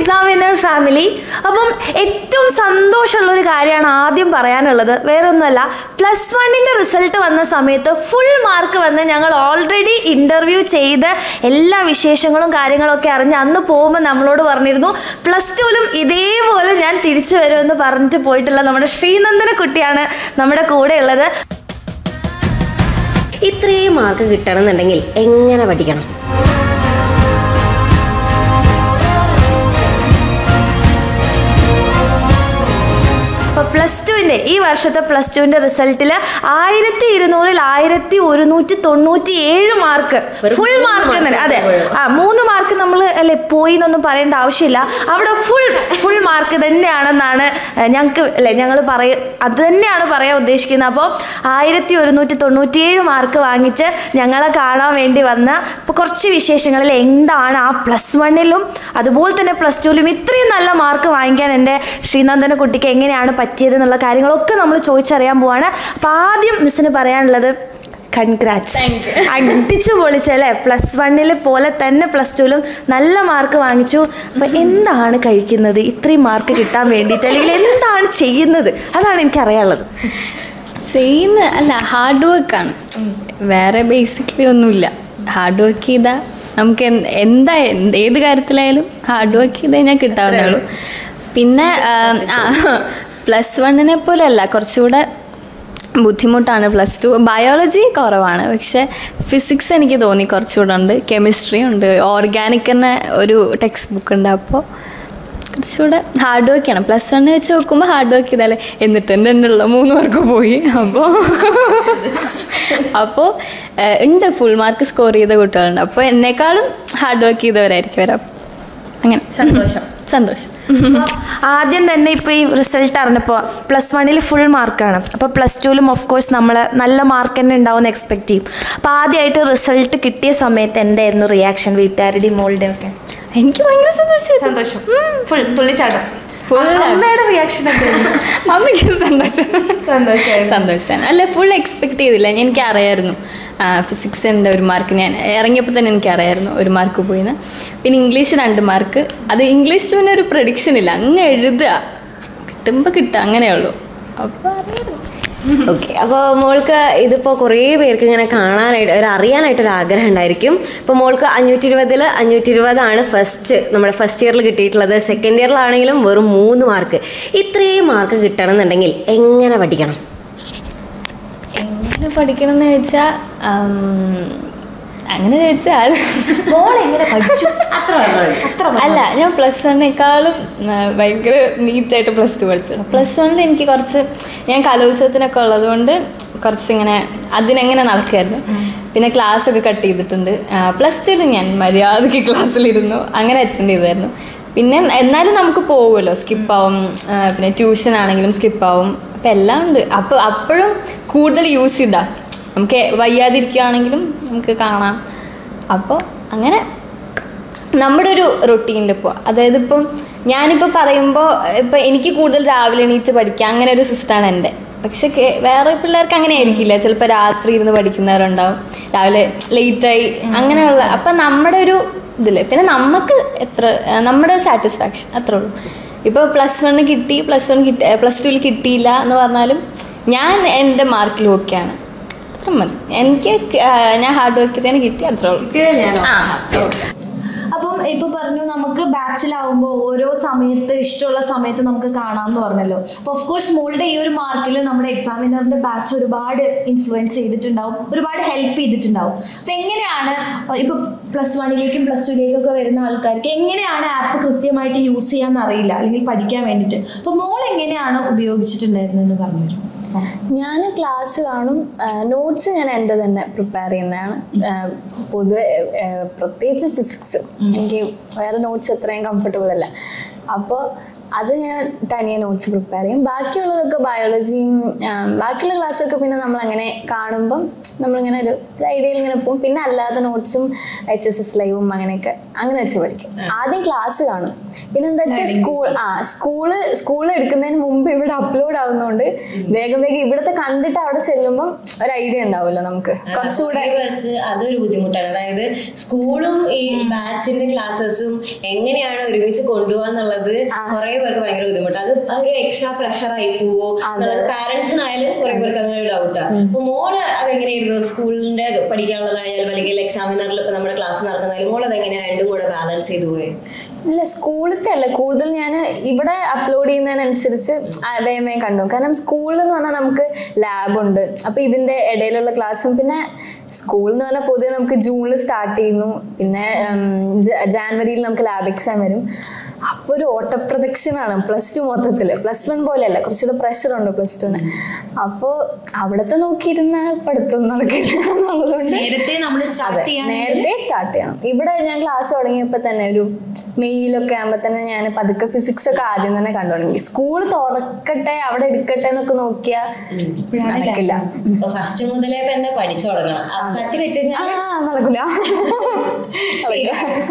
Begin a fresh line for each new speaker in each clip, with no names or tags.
Examiner family അപ്പം ഏറ്റവും സന്തോഷമുള്ള ഒരു കാര്യമാണ് ആദ്യം പറയാനുള്ളത് വേറെ ഒന്നുമല്ല പ്ലസ് വണ്ണിൻ്റെ റിസൾട്ട് വന്ന സമയത്ത് ഫുൾ മാർക്ക് വന്ന് ഞങ്ങൾ ഓൾറെഡി ഇൻ്റർവ്യൂ ചെയ്ത് എല്ലാ വിശേഷങ്ങളും കാര്യങ്ങളൊക്കെ അറിഞ്ഞ് അന്ന് പോകുമ്പോൾ നമ്മളോട് പറഞ്ഞിരുന്നു പ്ലസ് ടുവിലും ഇതേപോലെ ഞാൻ തിരിച്ചു വരുമെന്ന് പറഞ്ഞിട്ട് പോയിട്ടുള്ള നമ്മുടെ ശ്രീനന്ദന കുട്ടിയാണ് നമ്മുടെ കൂടെ ഉള്ളത്
ഇത്രയും മാർക്ക് കിട്ടണമെന്നുണ്ടെങ്കിൽ എങ്ങനെ പഠിക്കണം
അപ്പോൾ പ്ലസ് ടുവിൻ്റെ ഈ വർഷത്തെ പ്ലസ് ടുവിൻ്റെ റിസൾട്ടിൽ ആയിരത്തി ഇരുന്നൂറിൽ ആയിരത്തി ഒരുന്നൂറ്റി തൊണ്ണൂറ്റി ഏഴ് മാർക്ക്
വെറും
ഫുൾ
മൂന്ന്
മാർക്ക്
mark
തന്നെ അതെ
പോയോ?
ആ മൂന്ന് മാർക്ക് നമ്മൾ അല്ലെ പോയി എന്നൊന്നും പറയേണ്ട ആവശ്യമില്ല അവിടെ ഫുൾ ഫുൾ മാർക്ക് തന്നെയാണെന്നാണ് ഞങ്ങൾക്ക് അല്ലെ ഞങ്ങൾ പറയ അത് തന്നെയാണ് പറയാൻ ഉദ്ദേശിക്കുന്നത് അപ്പോൾ ആയിരത്തി ഒരുന്നൂറ്റി തൊണ്ണൂറ്റിയേഴ് മാർക്ക് വാങ്ങിച്ച് ഞങ്ങളെ കാണാൻ വേണ്ടി വന്ന ഇപ്പോൾ കുറച്ച് വിശേഷങ്ങളിൽ എന്താണ് ആ പ്ലസ് വണ്ണിലും അതുപോലെ തന്നെ പ്ലസ് ടുവിലും ഇത്രയും നല്ല മാർക്ക് വാങ്ങിക്കാൻ എൻ്റെ ശ്രീനന്ദന കുട്ടിക്ക് എങ്ങനെയാണ് പറ്റിയത് എന്നുള്ള കാര്യങ്ങളൊക്കെ നമ്മൾ ചോദിച്ചറിയാൻ പോവാണ് അപ്പോൾ ആദ്യം മിസ്സിന് പറയാനുള്ളത് കൺഗ്രാറ്റ്സ് അടിച്ചു പൊളിച്ചല്ലേ പ്ലസ് വണ്ണിൽ പോലെ തന്നെ പ്ലസ് ടുവിലും നല്ല മാർക്ക് വാങ്ങിച്ചു അപ്പം എന്താണ് കഴിക്കുന്നത് ഇത്രയും മാർക്ക് കിട്ടാൻ വേണ്ടിയിട്ട് അല്ലെങ്കിൽ എന്താണ് ചെയ്യുന്നത് അതാണ് എനിക്ക് അറിയാനുള്ളത്
ചെയ്യുന്ന അല്ല ഹാർഡ് വർക്കാണ് വേറെ ബേസിക്കലി ഒന്നുമില്ല ഹാർഡ് വർക്ക് ചെയ്താൽ നമുക്ക് എന്ത്- എന്താ എന്ത് ഏത് കാര്യത്തിലായാലും ഹാർഡ് വർക്ക് ചെയ്ത് കഴിഞ്ഞാൽ കിട്ടാവുന്നേ ഉള്ളൂ പിന്നെ ആം, ആ പ്ലസ് വണ്ണിനെ പോലെ അല്ല കുറച്ചുകൂടെ ബുദ്ധിമുട്ടാണ് പ്ലസ് ടു ബയോളജി കുറവാണ് പക്ഷെ ഫിസിക്സ് എനിക്ക് തോന്നി കുറച്ചുകൂടെ ഉണ്ട് കെമിസ്ട്രി ഉണ്ട് ഓർഗാനിക് തന്നെ ഒരു ടെക്സ്റ്റ് ബുക്ക് ഉണ്ട് അപ്പോൾ കുറച്ചുകൂടെ ഹാർഡ് വർക്ക് ചെയ്യണം പ്ലസ് വണ്ണിൽ വെച്ച് നോക്കുമ്പോൾ ഹാർഡ് വർക്ക് ചെയ്താലേ എന്നിട്ട് എൻ്റെ ഉള്ള മൂന്ന് മാർക്ക് പോയി അപ്പോൾ അപ്പോൾ ഉണ്ട് ഫുൾ മാർക്ക് സ്കോർ ചെയ്ത കുട്ടികളുണ്ട് അപ്പോൾ എന്നെക്കാളും ഹാർഡ് വർക്ക് ചെയ്തവരായിരിക്കും വരാം അങ്ങനെ
സന്തോഷം
സന്തോഷം
ആദ്യം തന്നെ ഇപ്പോൾ ഈ റിസൾട്ട് അറിഞ്ഞപ്പോൾ പ്ലസ് വണ്ണിൽ ഫുൾ മാർക്കാണ് അപ്പോൾ പ്ലസ് ടുവിലും ഓഫ് കോഴ്സ് നമ്മൾ നല്ല മാർക്ക് തന്നെ ഉണ്ടാവുമെന്ന് എക്സ്പെക്ട് ചെയ്യും അപ്പോൾ ആദ്യമായിട്ട് റിസൾട്ട് കിട്ടിയ സമയത്ത് എന്തായിരുന്നു റിയാക്ഷൻ വീട്ടുകാരുടെയും മോളുടെയും ഒക്കെ
എനിക്ക് ഭയങ്കര സന്തോഷം
സന്തോഷം ഫുൾ തുള്ളിച്ചാട്ടം
Full
അമ്മയുടെ റിയാക്ഷൻ എന്തായിരുന്നു
അമ്മയ്ക്ക് സന്തോഷം
സന്തോഷമായിരുന്നു
സന്തോഷമാണ് അല്ല ഫുൾ എക്സ്പെക്ട് ചെയ്തില്ല എനിക്ക് അറിയായിരുന്നു ഫിസിക്സിൻ്റെ ഒരു മാർക്ക് ഞാൻ ഇറങ്ങിയപ്പോൾ തന്നെ എനിക്ക് അറിയായിരുന്നു ഒരു മാർക്ക് പോയിന്ന് പിന്നെ ഇംഗ്ലീഷ് രണ്ട് മാർക്ക് അത് ഇംഗ്ലീഷിൽ പിന്നെ ഒരു പ്രഡിക്ഷൻ ഇല്ല അങ്ങ് എഴുതുക കിട്ടുമ്പോൾ കിട്ടുക അങ്ങനെയുള്ളൂ അപ്പോൾ അറിയായിരുന്നു
ഓക്കെ അപ്പോൾ മോൾക്ക് ഇതിപ്പോൾ കുറേ പേർക്ക് ഇങ്ങനെ കാണാനായിട്ട് ഒരു അറിയാനായിട്ട് ഒരു ആഗ്രഹം ഉണ്ടായിരിക്കും ഇപ്പോൾ മോൾക്ക് അഞ്ഞൂറ്റി ഇരുപതിൽ അഞ്ഞൂറ്റി ഇരുപതാണ് ഫസ്റ്റ് നമ്മുടെ ഫസ്റ്റ് ഇയറിൽ കിട്ടിയിട്ടുള്ളത് സെക്കൻഡ് ഇയറിലാണെങ്കിലും വെറും മൂന്ന് മാർക്ക് ഇത്രയും മാർക്ക് കിട്ടണമെന്നുണ്ടെങ്കിൽ എങ്ങനെ പഠിക്കണം
എങ്ങനെ പഠിക്കണം എന്ന് ചോദിച്ചാൽ അങ്ങനെ ചോദിച്ചാൽ
മോൾ എങ്ങനെ പഠിച്ചു
അത്ര
അത്ര
അല്ല ഞാൻ പ്ലസ് വണ്ണേക്കാളും ഭയങ്കര നീറ്റായിട്ട് പ്ലസ് ടു പഠിച്ചു പ്ലസ് വണ്ണിൽ എനിക്ക് കുറച്ച് ഞാൻ കലോത്സവത്തിനൊക്കെ ഉള്ളതുകൊണ്ട് കുറച്ച് ഇങ്ങനെ അതിനെങ്ങനെ നടക്കുമായിരുന്നു പിന്നെ ക്ലാസ് ഒക്കെ കട്ട് ചെയ്തിട്ടുണ്ട് പ്ലസ് ടുവിൽ ഞാൻ മര്യാദയ്ക്ക് ക്ലാസ്സിലിരുന്നു അങ്ങനെ അറ്റൻഡ് ചെയ്തായിരുന്നു പിന്നെ എന്നാലും നമുക്ക് പോകുമല്ലോ സ്കിപ്പാവും പിന്നെ ട്യൂഷൻ ആണെങ്കിലും സ്കിപ്പാവും അപ്പം എല്ലാം ഉണ്ട് അപ്പോൾ അപ്പോഴും കൂടുതൽ യൂസ് ചെയ്താ നമുക്ക് വയ്യാതിരിക്കുകയാണെങ്കിലും നമുക്ക് കാണാം അപ്പോൾ അങ്ങനെ നമ്മുടെ ഒരു റൊട്ടീനിൽ പോവാം അതായത് ഇപ്പം ഞാനിപ്പോൾ പറയുമ്പോൾ ഇപ്പം എനിക്ക് കൂടുതൽ രാവിലെ എണീറ്റ് പഠിക്കാം അങ്ങനെ ഒരു സിസ്റ്റമാണ് എൻ്റെ പക്ഷെ കേ- വേറെ പിള്ളേർക്ക് അങ്ങനെ ആയിരിക്കില്ല ചിലപ്പോൾ രാത്രി ഇരുന്ന് പഠിക്കുന്നവരുണ്ടാവും രാവിലെ ലേറ്റായി അങ്ങനെയുള്ള അപ്പം നമ്മുടെ ഒരു ഇതിൽ പിന്നെ നമുക്ക് എത്ര ആ, നമ്മുടെ സാറ്റിസ്ഫാക്ഷൻ അത്രേ ഉള്ളൂ ഇപ്പോൾ പ്ലസ് വണ്ണ് കിട്ടി പ്ലസ് വൺ കിട്ടി പ്ലസ് ടുവിൽ കിട്ടിയില്ല എന്ന് പറഞ്ഞാലും ഞാൻ എൻ്റെ മാർക്കിൽ ഓക്കെയാണ് അത്ര മതി എനിക്ക് ആ, ഞാൻ ഹാർഡ് വർക്ക് ചെയ്തതിന് കിട്ടി അത്രേ ഉള്ളൂ ആ ഓക്കെ
അപ്പം ഇപ്പൊ പറഞ്ഞു നമുക്ക് ബാച്ചിലാവുമ്പോൾ ഓരോ സമയത്ത് ഇഷ്ടമുള്ള സമയത്ത് നമുക്ക് കാണാമെന്ന് പറഞ്ഞല്ലോ അപ്പോൾ ഓഫ് കോഴ്സ് മോളുടെ ഈ ഒരു മാർക്കിൽ നമ്മുടെ എക്സാമിനറിന്റെ ബാച്ച് ഒരുപാട് ഇൻഫ്ലുവൻസ് ചെയ്തിട്ടുണ്ടാവും ഒരുപാട് ഹെൽപ്പ് ചെയ്തിട്ടുണ്ടാവും അപ്പം എങ്ങനെയാണ് ഇപ്പൊ പ്ലസ് വണ്ണിലേക്കും പ്ലസ് ടുവിലേക്കും ഒക്കെ വരുന്ന ആൾക്കാർക്ക് എങ്ങനെയാണ് ആപ്പ് കൃത്യമായിട്ട് യൂസ് ചെയ്യാന്ന് അറിയില്ല അല്ലെങ്കിൽ പഠിക്കാൻ വേണ്ടിയിട്ട് അപ്പോൾ മോൾ എങ്ങനെയാണ് ഉപയോഗിച്ചിട്ടുണ്ടായിരുന്നതെന്ന് പറഞ്ഞുതരും
ഞാൻ ക്ലാസ് കാണും നോട്ട്സ് ഞാൻ എൻ്റെ തന്നെ പ്രിപ്പയർ ചെയ്യുന്നതാണ് ആ, പൊതുവെ ആ, പ്രത്യേകിച്ച് ഫിസിക്സ് എനിക്ക് വേറെ നോട്ട്സ് അത്രയും കംഫർട്ടബിൾ അല്ല അപ്പോൾ അത് ഞാൻ തനിയെ നോട്ട്സ് പ്രിപ്പയർ ചെയ്യും ബാക്കിയുള്ളതൊക്കെ ബയോളജിയും ആ, ബാക്കിയുള്ള ക്ലാസ്സൊക്കെ പിന്നെ നമ്മൾ അങ്ങനെ കാണുമ്പം നമ്മളിങ്ങനെ ഒരു ഐഡിയയിൽ ഇങ്ങനെ പോകും പിന്നെ അല്ലാത്ത നോട്ട്സും എച്ച് എസ് എസ് ലൈവും അങ്ങനെയൊക്കെ അങ്ങനെ വെച്ച് പഠിക്കും ആദ്യം ക്ലാസ് കാണും പിന്നെ എന്താ വെച്ചാൽ സ്കൂൾ ആ സ്കൂള് സ്കൂൾ എടുക്കുന്നതിന് മുമ്പ് ഇവിടെ അപ്ലോഡ് ആവുന്നതുകൊണ്ട് വേഗം വേഗം ഇവിടുത്തെ കണ്ടിട്ട് അവിടെ ചെല്ലുമ്പോൾ ഒരു ഐഡിയ ഉണ്ടാവുമല്ലോ നമുക്ക് കുറച്ചുകൂടെ
കുറേ പേർക്ക് അതൊരു ബുദ്ധിമുട്ടാണ് അതായത് സ്കൂളും ഈ ബാച്ചിന്റെ ക്ലാസ്സസും എങ്ങനെയാണ് ഒരുമിച്ച് കൊണ്ടുപോകാന്നുള്ളത് കുറെ പേർക്ക് ഭയങ്കര ബുദ്ധിമുട്ടാണ് അത് ഒരു എക്സ്ട്രാ പ്രഷർ ആയി പോവോ എന്നുള്ളത് പാരന്റ്സിനായാലും കുറെ പേർക്ക് അങ്ങനെ ഒരു ഡൗട്ടാണ് അപ്പൊ മോള് അതെങ്ങനെയായിരുന്നു സ്കൂളിന്റെ പഠിക്കാനുള്ളതായാലും അല്ലെങ്കിൽ എക്സാമിനറിൽ ഇപ്പൊ നമ്മുടെ ക്ലാസ് നടക്കുന്നതായാലും മോൾ അതെങ്ങനെയാണ് രണ്ടും കൂടെ ബാലൻസ് ചെയ്തു പോയി
ഇല്ല സ്കൂളിലത്തെ അല്ല കൂടുതൽ ഞാൻ ഇവിടെ അപ്ലോഡ് ചെയ്യുന്നതിനനുസരിച്ച് വേഗം വേഗം കണ്ടു കാരണം സ്കൂളിൽ എന്ന് പറഞ്ഞാൽ നമുക്ക് ലാബുണ്ട് അപ്പൊ ഇതിന്റെ ഇടയിലുള്ള ക്ലാസ്സും പിന്നെ സ്കൂൾ എന്ന് പറഞ്ഞാൽ പൊതുവെ നമുക്ക് ജൂണിൽ സ്റ്റാർട്ട് ചെയ്യുന്നു പിന്നെ ജാനുവരിയിൽ നമുക്ക് ലാബ് എക്സാം വരും അപ്പോൾ ഒരു ഓട്ടപ്രദക്ഷിണാണ് പ്ലസ് ടു മൊത്തത്തിൽ പ്ലസ് വൺ പോലെയല്ല കുറച്ചുകൂടെ പ്രഷർ ഉണ്ട് പ്ലസ് ടുന് അപ്പോൾ അവിടുത്തെ നോക്കിയിരുന്ന പഠിത്തം നടക്കില്ല എന്നുള്ളതുകൊണ്ട്
നേരത്തെ നമ്മൾ സ്റ്റാർട്ട്
അതെ,
ചെയ്യാൻ
നേരത്തെ സ്റ്റാർട്ട് ചെയ്യണം ഇവിടെ ഞാൻ ക്ലാസ് തുടങ്ങിയപ്പോൾ തന്നെ ഒരു മെയ്യിലൊക്കെ ആകുമ്പോൾ തന്നെ ഞാൻ പതുക്കെ ഫിസിക്സ് ഒക്കെ ആദ്യം തന്നെ കണ്ടു തുടങ്ങി സ്കൂൾ തുറക്കട്ടെ അവിടെ എടുക്കട്ടെ എന്നൊക്കെ നോക്കിയാൽ നടക്കില്ല
ഫസ്റ്റ് മുതലേ തന്നെ പഠിച്ചു തുടങ്ങണം അവസാനത്തിൽ വെച്ച്
ആ
കഴിഞ്ഞാൽ
നടക്കില്ല നടക്കില്ല.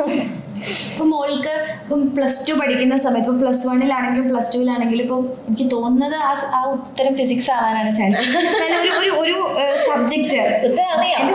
ഇപ്പൊ മോൾക്ക് ഇപ്പം പ്ലസ് ടു പഠിക്കുന്ന സമയത്ത് ഇപ്പം പ്ലസ് വണ്ണിലാണെങ്കിലും പ്ലസ് ടുവിലാണെങ്കിലും ഇപ്പം എനിക്ക് തോന്നുന്നത് ആ സ- ആ ഉത്തരം ഫിസിക്സ് ആവാനാണ് ചാൻസ് ഒരു ഒരു ഒരു സബ്ജക്റ്റ്
ഉത്തരം അറിയാം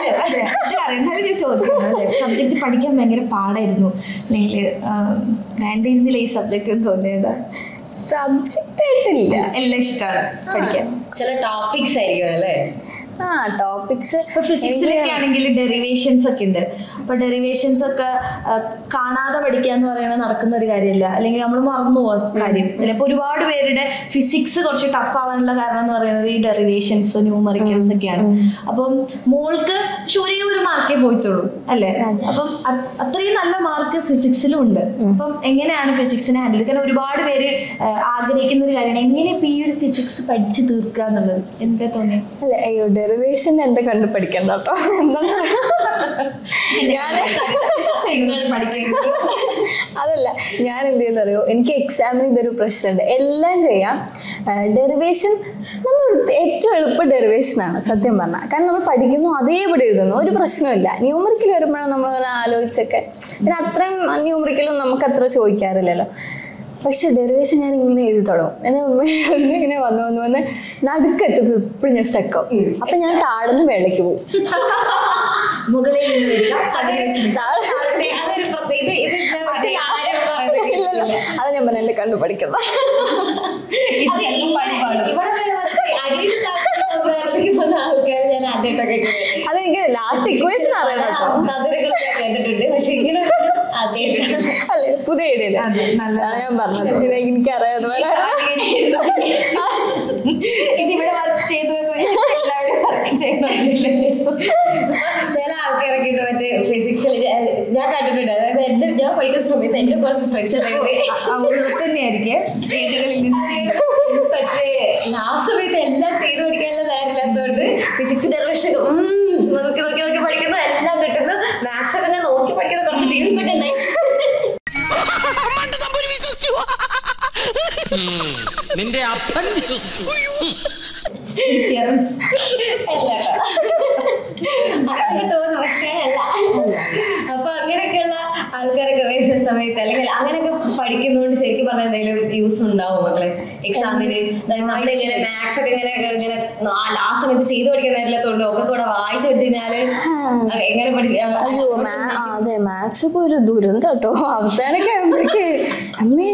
എന്നാലും ഞാൻ ചോദിക്കുന്നു സബ്ജക്റ്റ് പഠിക്കാൻ ഭയങ്കര പാടായിരുന്നു അല്ലെങ്കിൽ വേണ്ടിയിരുന്നില്ല ഈ സബ്ജക്റ്റ് എന്ന് തോന്നിയതാ
സബ്ജക്റ്റ് ആയിട്ടില്ല
എല്ലാം ഇഷ്ടമാണ് പഠിക്കാൻ
ചില ടോപ്പിക്സ് ആയിരിക്കും അല്ലേ
ആ ടോപ്പിക്സ്
ഇപ്പൊ ഫിസിക്സിലൊക്കെ ആണെങ്കിൽ ഡെറിവേഷൻസ് ഒക്കെ ഉണ്ട് അപ്പൊ ഡെറിവേഷൻസ് ഒക്കെ ആ, കാണാതെ പഠിക്കുക എന്ന് പറയുന്നത് നടക്കുന്ന ഒരു കാര്യമല്ല അല്ലെങ്കിൽ നമ്മൾ മറന്നു പോവാ കാര്യം ചിലപ്പോൾ ഒരുപാട് പേരുടെ ഫിസിക്സ് കുറച്ച് ടഫ് ആവാനുള്ള കാരണം എന്ന് പറയുന്നത് ഈ ഡെറിവേഷൻസ് ന്യൂമറിക്കൽസ് ഒക്കെയാണ് അപ്പം മോൾക്ക് പക്ഷെ ഒരേ ഒരു മാർക്കേ പോയിട്ടുള്ളൂ അല്ലേ അപ്പം അത് അത്രയും നല്ല മാർക്ക് ഫിസിക്സിലും ഉണ്ട് അപ്പം എങ്ങനെയാണ് ഫിസിക്സിനെ ഹാൻഡിൽ കാരണം ഒരുപാട് പേര് ആ, ആഗ്രഹിക്കുന്ന ഒരു കാര്യമാണ് എങ്ങനെ ഇപ്പൊ ഈ ഒരു ഫിസിക്സ് പഠിച്ചു തീർക്കുക എന്നുള്ളത് എന്താ തോന്നിയത്
അല്ല അയ്യോ ഡെറിവേഷൻ എന്റെ കണ്ട് പഠിക്കണ്ട കേട്ടോ ഞാൻ അതല്ല ഞാൻ എന്ത് ചെയ്യുന്ന അറിയോ എനിക്ക് എക്സാമിന് ഇതൊരു പ്രശ്നമുണ്ട് എല്ലാം ചെയ്യാം ഡെറിവേഷൻ നമ്മൾ ഏറ്റവും എളുപ്പം ഡെറിവേഷൻ ആണ് സത്യം പറഞ്ഞാൽ കാരണം നമ്മൾ പഠിക്കുന്നു അതേപടി എഴുതുന്നു ഒരു പ്രശ്നമില്ല ന്യൂമറിക്കൽ വരുമ്പോഴാണ് നമ്മൾ ഇങ്ങനെ ആലോചിച്ചൊക്കെ പിന്നെ അത്രയും ന്യൂമറിക്കലും നമുക്ക് അത്ര ചോദിക്കാറില്ലല്ലോ പക്ഷെ ഡെറിവേഷൻ ഞാൻ ഇങ്ങനെ എഴുതി തുടങ്ങും എന്നെ ഉമ്മ ഇങ്ങനെ വന്ന് വന്ന് വന്ന് നടുക്കെത്തുമ്പോൾ എപ്പോഴും ഞാൻ സ്റ്റക്കാവും അപ്പൊ ഞാൻ താഴ്ന്ന് മേളയ്ക്ക് പോകും
മുകളിൽ നിന്ന് വരിക പകുതി വെച്ച്
താഴെ
അതൊരു പ്രത്യേക ഇത് ഇത് ഞാൻ പക്ഷേ ആരും പറയുന്നത്
ഇല്ലല്ല. അത് ഞാൻ പറഞ്ഞ എന്റെ കണ്ടു പഠിക്കുന്ന
അത് ഈ ഇവിടെ വരെ അടിയിൽ പ്രവർത്തിക്കുന്ന ആൾക്കാരെ ഞാൻ ആദ്യമായിട്ടൊക്കെ കേൾക്കുന്നത്.
അതെനിക്ക് ലാസ്റ്റ് ഇക്വേഷൻ അറിയാം
പല
കേട്ടോ
അവസ്ഥാതികളൊക്കെ ഞാൻ കേട്ടിട്ടുണ്ട് പക്ഷെ ഇങ്ങനെ ആദ്യമായിട്ടാണ്
അല്ലേ പുതിയ ഐഡിയ
അതെ, നല്ലതാ.
അതാണ് ഞാൻ പറഞ്ഞത് ഇത് എനിക്കറിയാവുന്ന
ഇതിവിടെ വർക്ക് ചെയ്തു എല്ലാവരും വർക്ക് ചെയ്യണമെന്നില്ല
ചില ആൾക്കാരൊക്കെ ഉണ്ട് മറ്റേ ഫിസിക്സിൽ ഞാൻ കണ്ടിട്ടുണ്ട് അതായത് എന്റെ ഞാൻ പഠിക്കുന്ന സമയത്ത് എന്റെ കുറച്ച് ഫ്രണ്ട്സ്
അവിടെ തന്നെയായിരിക്കും വീടുകളിൽ നിന്ന് ചെയ്യുന്നത്.
മറ്റേ ആ സമയത്ത് എല്ലാം ചെയ്തു പഠിക്കാനുള്ള നേരമില്ലാത്തതുകൊണ്ട് ഫിസിക്സ് ഡെറിവേഷൻ നോക്കി നോക്കി നോക്കി പഠിക്കുന്നു എല്ലാം കിട്ടുന്നു മാത്സ് ഒക്കെ ഞാൻ നോക്കി പഠിക്കുന്ന കുറച്ച് ടീംസ് ഒക്കെ ഉണ്ടായി
നിന്റെ അപ്പൻ വിശ്വസിച്ചു
Theorems.
അങ്ങനെ തോന്നും പക്ഷേ അല്ല അപ്പൊ അങ്ങനെയൊക്കെയുള്ള ആൾക്കാരൊക്കെ വരുന്ന സമയത്ത് അല്ലെങ്കിൽ അങ്ങനെയൊക്കെ പഠിക്കുന്നതുകൊണ്ട് ശരിക്കും പറഞ്ഞാൽ എന്തെങ്കിലും യൂസ് ഉണ്ടാവും മക്കളെ എക്സാമിന് നമ്മളിങ്ങനെ മാത്സ് ഒക്കെ ഇങ്ങനെ ഇങ്ങനെ ആ സമയത്ത് ചെയ്തു പഠിക്കാൻ നേരില്ലാത്തതുകൊണ്ട് ഒക്കെ കൂടെ വായിച്ചു വെച്ച് കഴിഞ്ഞാല് എങ്ങനെ പഠിക്കാം
അയ്യോ മാ ആ, അതെ മാത്സ് ഒക്കെ ഒരു ദുരന്തം കേട്ടോ അവസാനൊക്കെ ആകുമ്പോഴേക്ക് അമ്മേ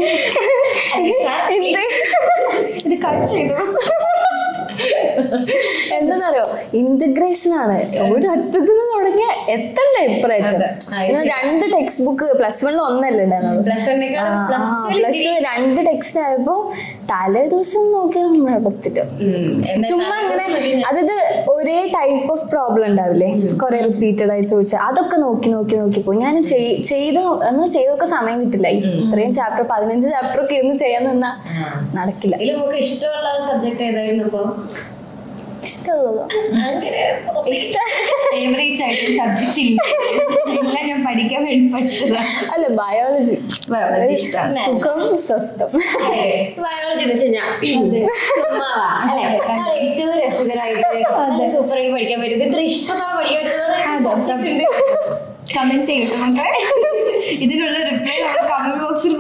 എന്ത്
ഇത് കട്ട് ചെയ്തു
എന്താണെന്നറിയോ ഇന്റഗ്രേഷൻ ആണ് ഒരു അറ്റത്ത് നിന്ന് തുടങ്ങിയ എത്തണ്ട ഇപ്പറേറ്റം
അത്
രണ്ട് ടെക്സ്റ്റ് ബുക്ക് പ്ലസ് വണ്ണിൽ ഒന്നല്ലേ ഉണ്ടായിരുന്നുള്ളൂ
പ്ലസ് വണ്ണിനേക്കാൾ പ്ലസ്
പ്ലസ് ടു രണ്ട് ടെക്സ്റ്റ് ആയപ്പോ തലേ ദിവസം നോക്കിയാണ് നമ്മൾ എടുത്തിട്ട് ചുമ്മാ ഇങ്ങനെ അതായത് ഒരേ ടൈപ്പ് ഓഫ് പ്രോബ്ലം ഉണ്ടാവില്ലേ കുറെ റിപ്പീറ്റഡ് ആയി ചോദിച്ചാൽ അതൊക്കെ നോക്കി നോക്കി നോക്കി പോയി ഞാൻ ചെയ്- ചെയ്ത് അങ്ങനെ ചെയ്തൊക്കെ സമയം കിട്ടില്ല ഇത്രയും ചാപ്റ്റർ പതിനഞ്ച് ചാപ്റ്റർ ഒക്കെ ഇരുന്ന് ചെയ്യാൻ നിന്നാ നടക്കില്ല
ഇതിൽ നമുക്ക് ഇഷ്ടമുള്ള സബ്ജക്ട് ഏതായിരുന്നു ഇപ്പൊ
ഇഷ്ടമുള്ളതോ ഇഷ്ടം
ഫേവറേറ്റ് ആയിട്ട് സബ്ജക്റ്റ് ഇല്ല എല്ലാം ഞാൻ പഠിക്കാൻ വേണ്ടി പഠിച്ചതാണ്
അല്ല ബയോളജി
Biology ഇഷ്ടാണ്.
സുഖം സ്വസ്ഥം
ബയോളജി എന്ന് വെച്ചാൽ ചുമ്മാവാ അല്ലെ ഏറ്റവും രസകരമായിട്ട് സൂപ്പറായിട്ട് പഠിക്കാൻ പറ്റും ഇത്ര ഇഷ്ടമാണ് പഠിക്കാൻ പറ്റുന്നത് സബ്ജക്ട് ഉണ്ട്
കമന്റ് ചെയ്യട്ടെ മക്കളെ ഇതിനുള്ള റിപ്ലൈ നമ്മൾ കമന്റ് ബോക്സിൽ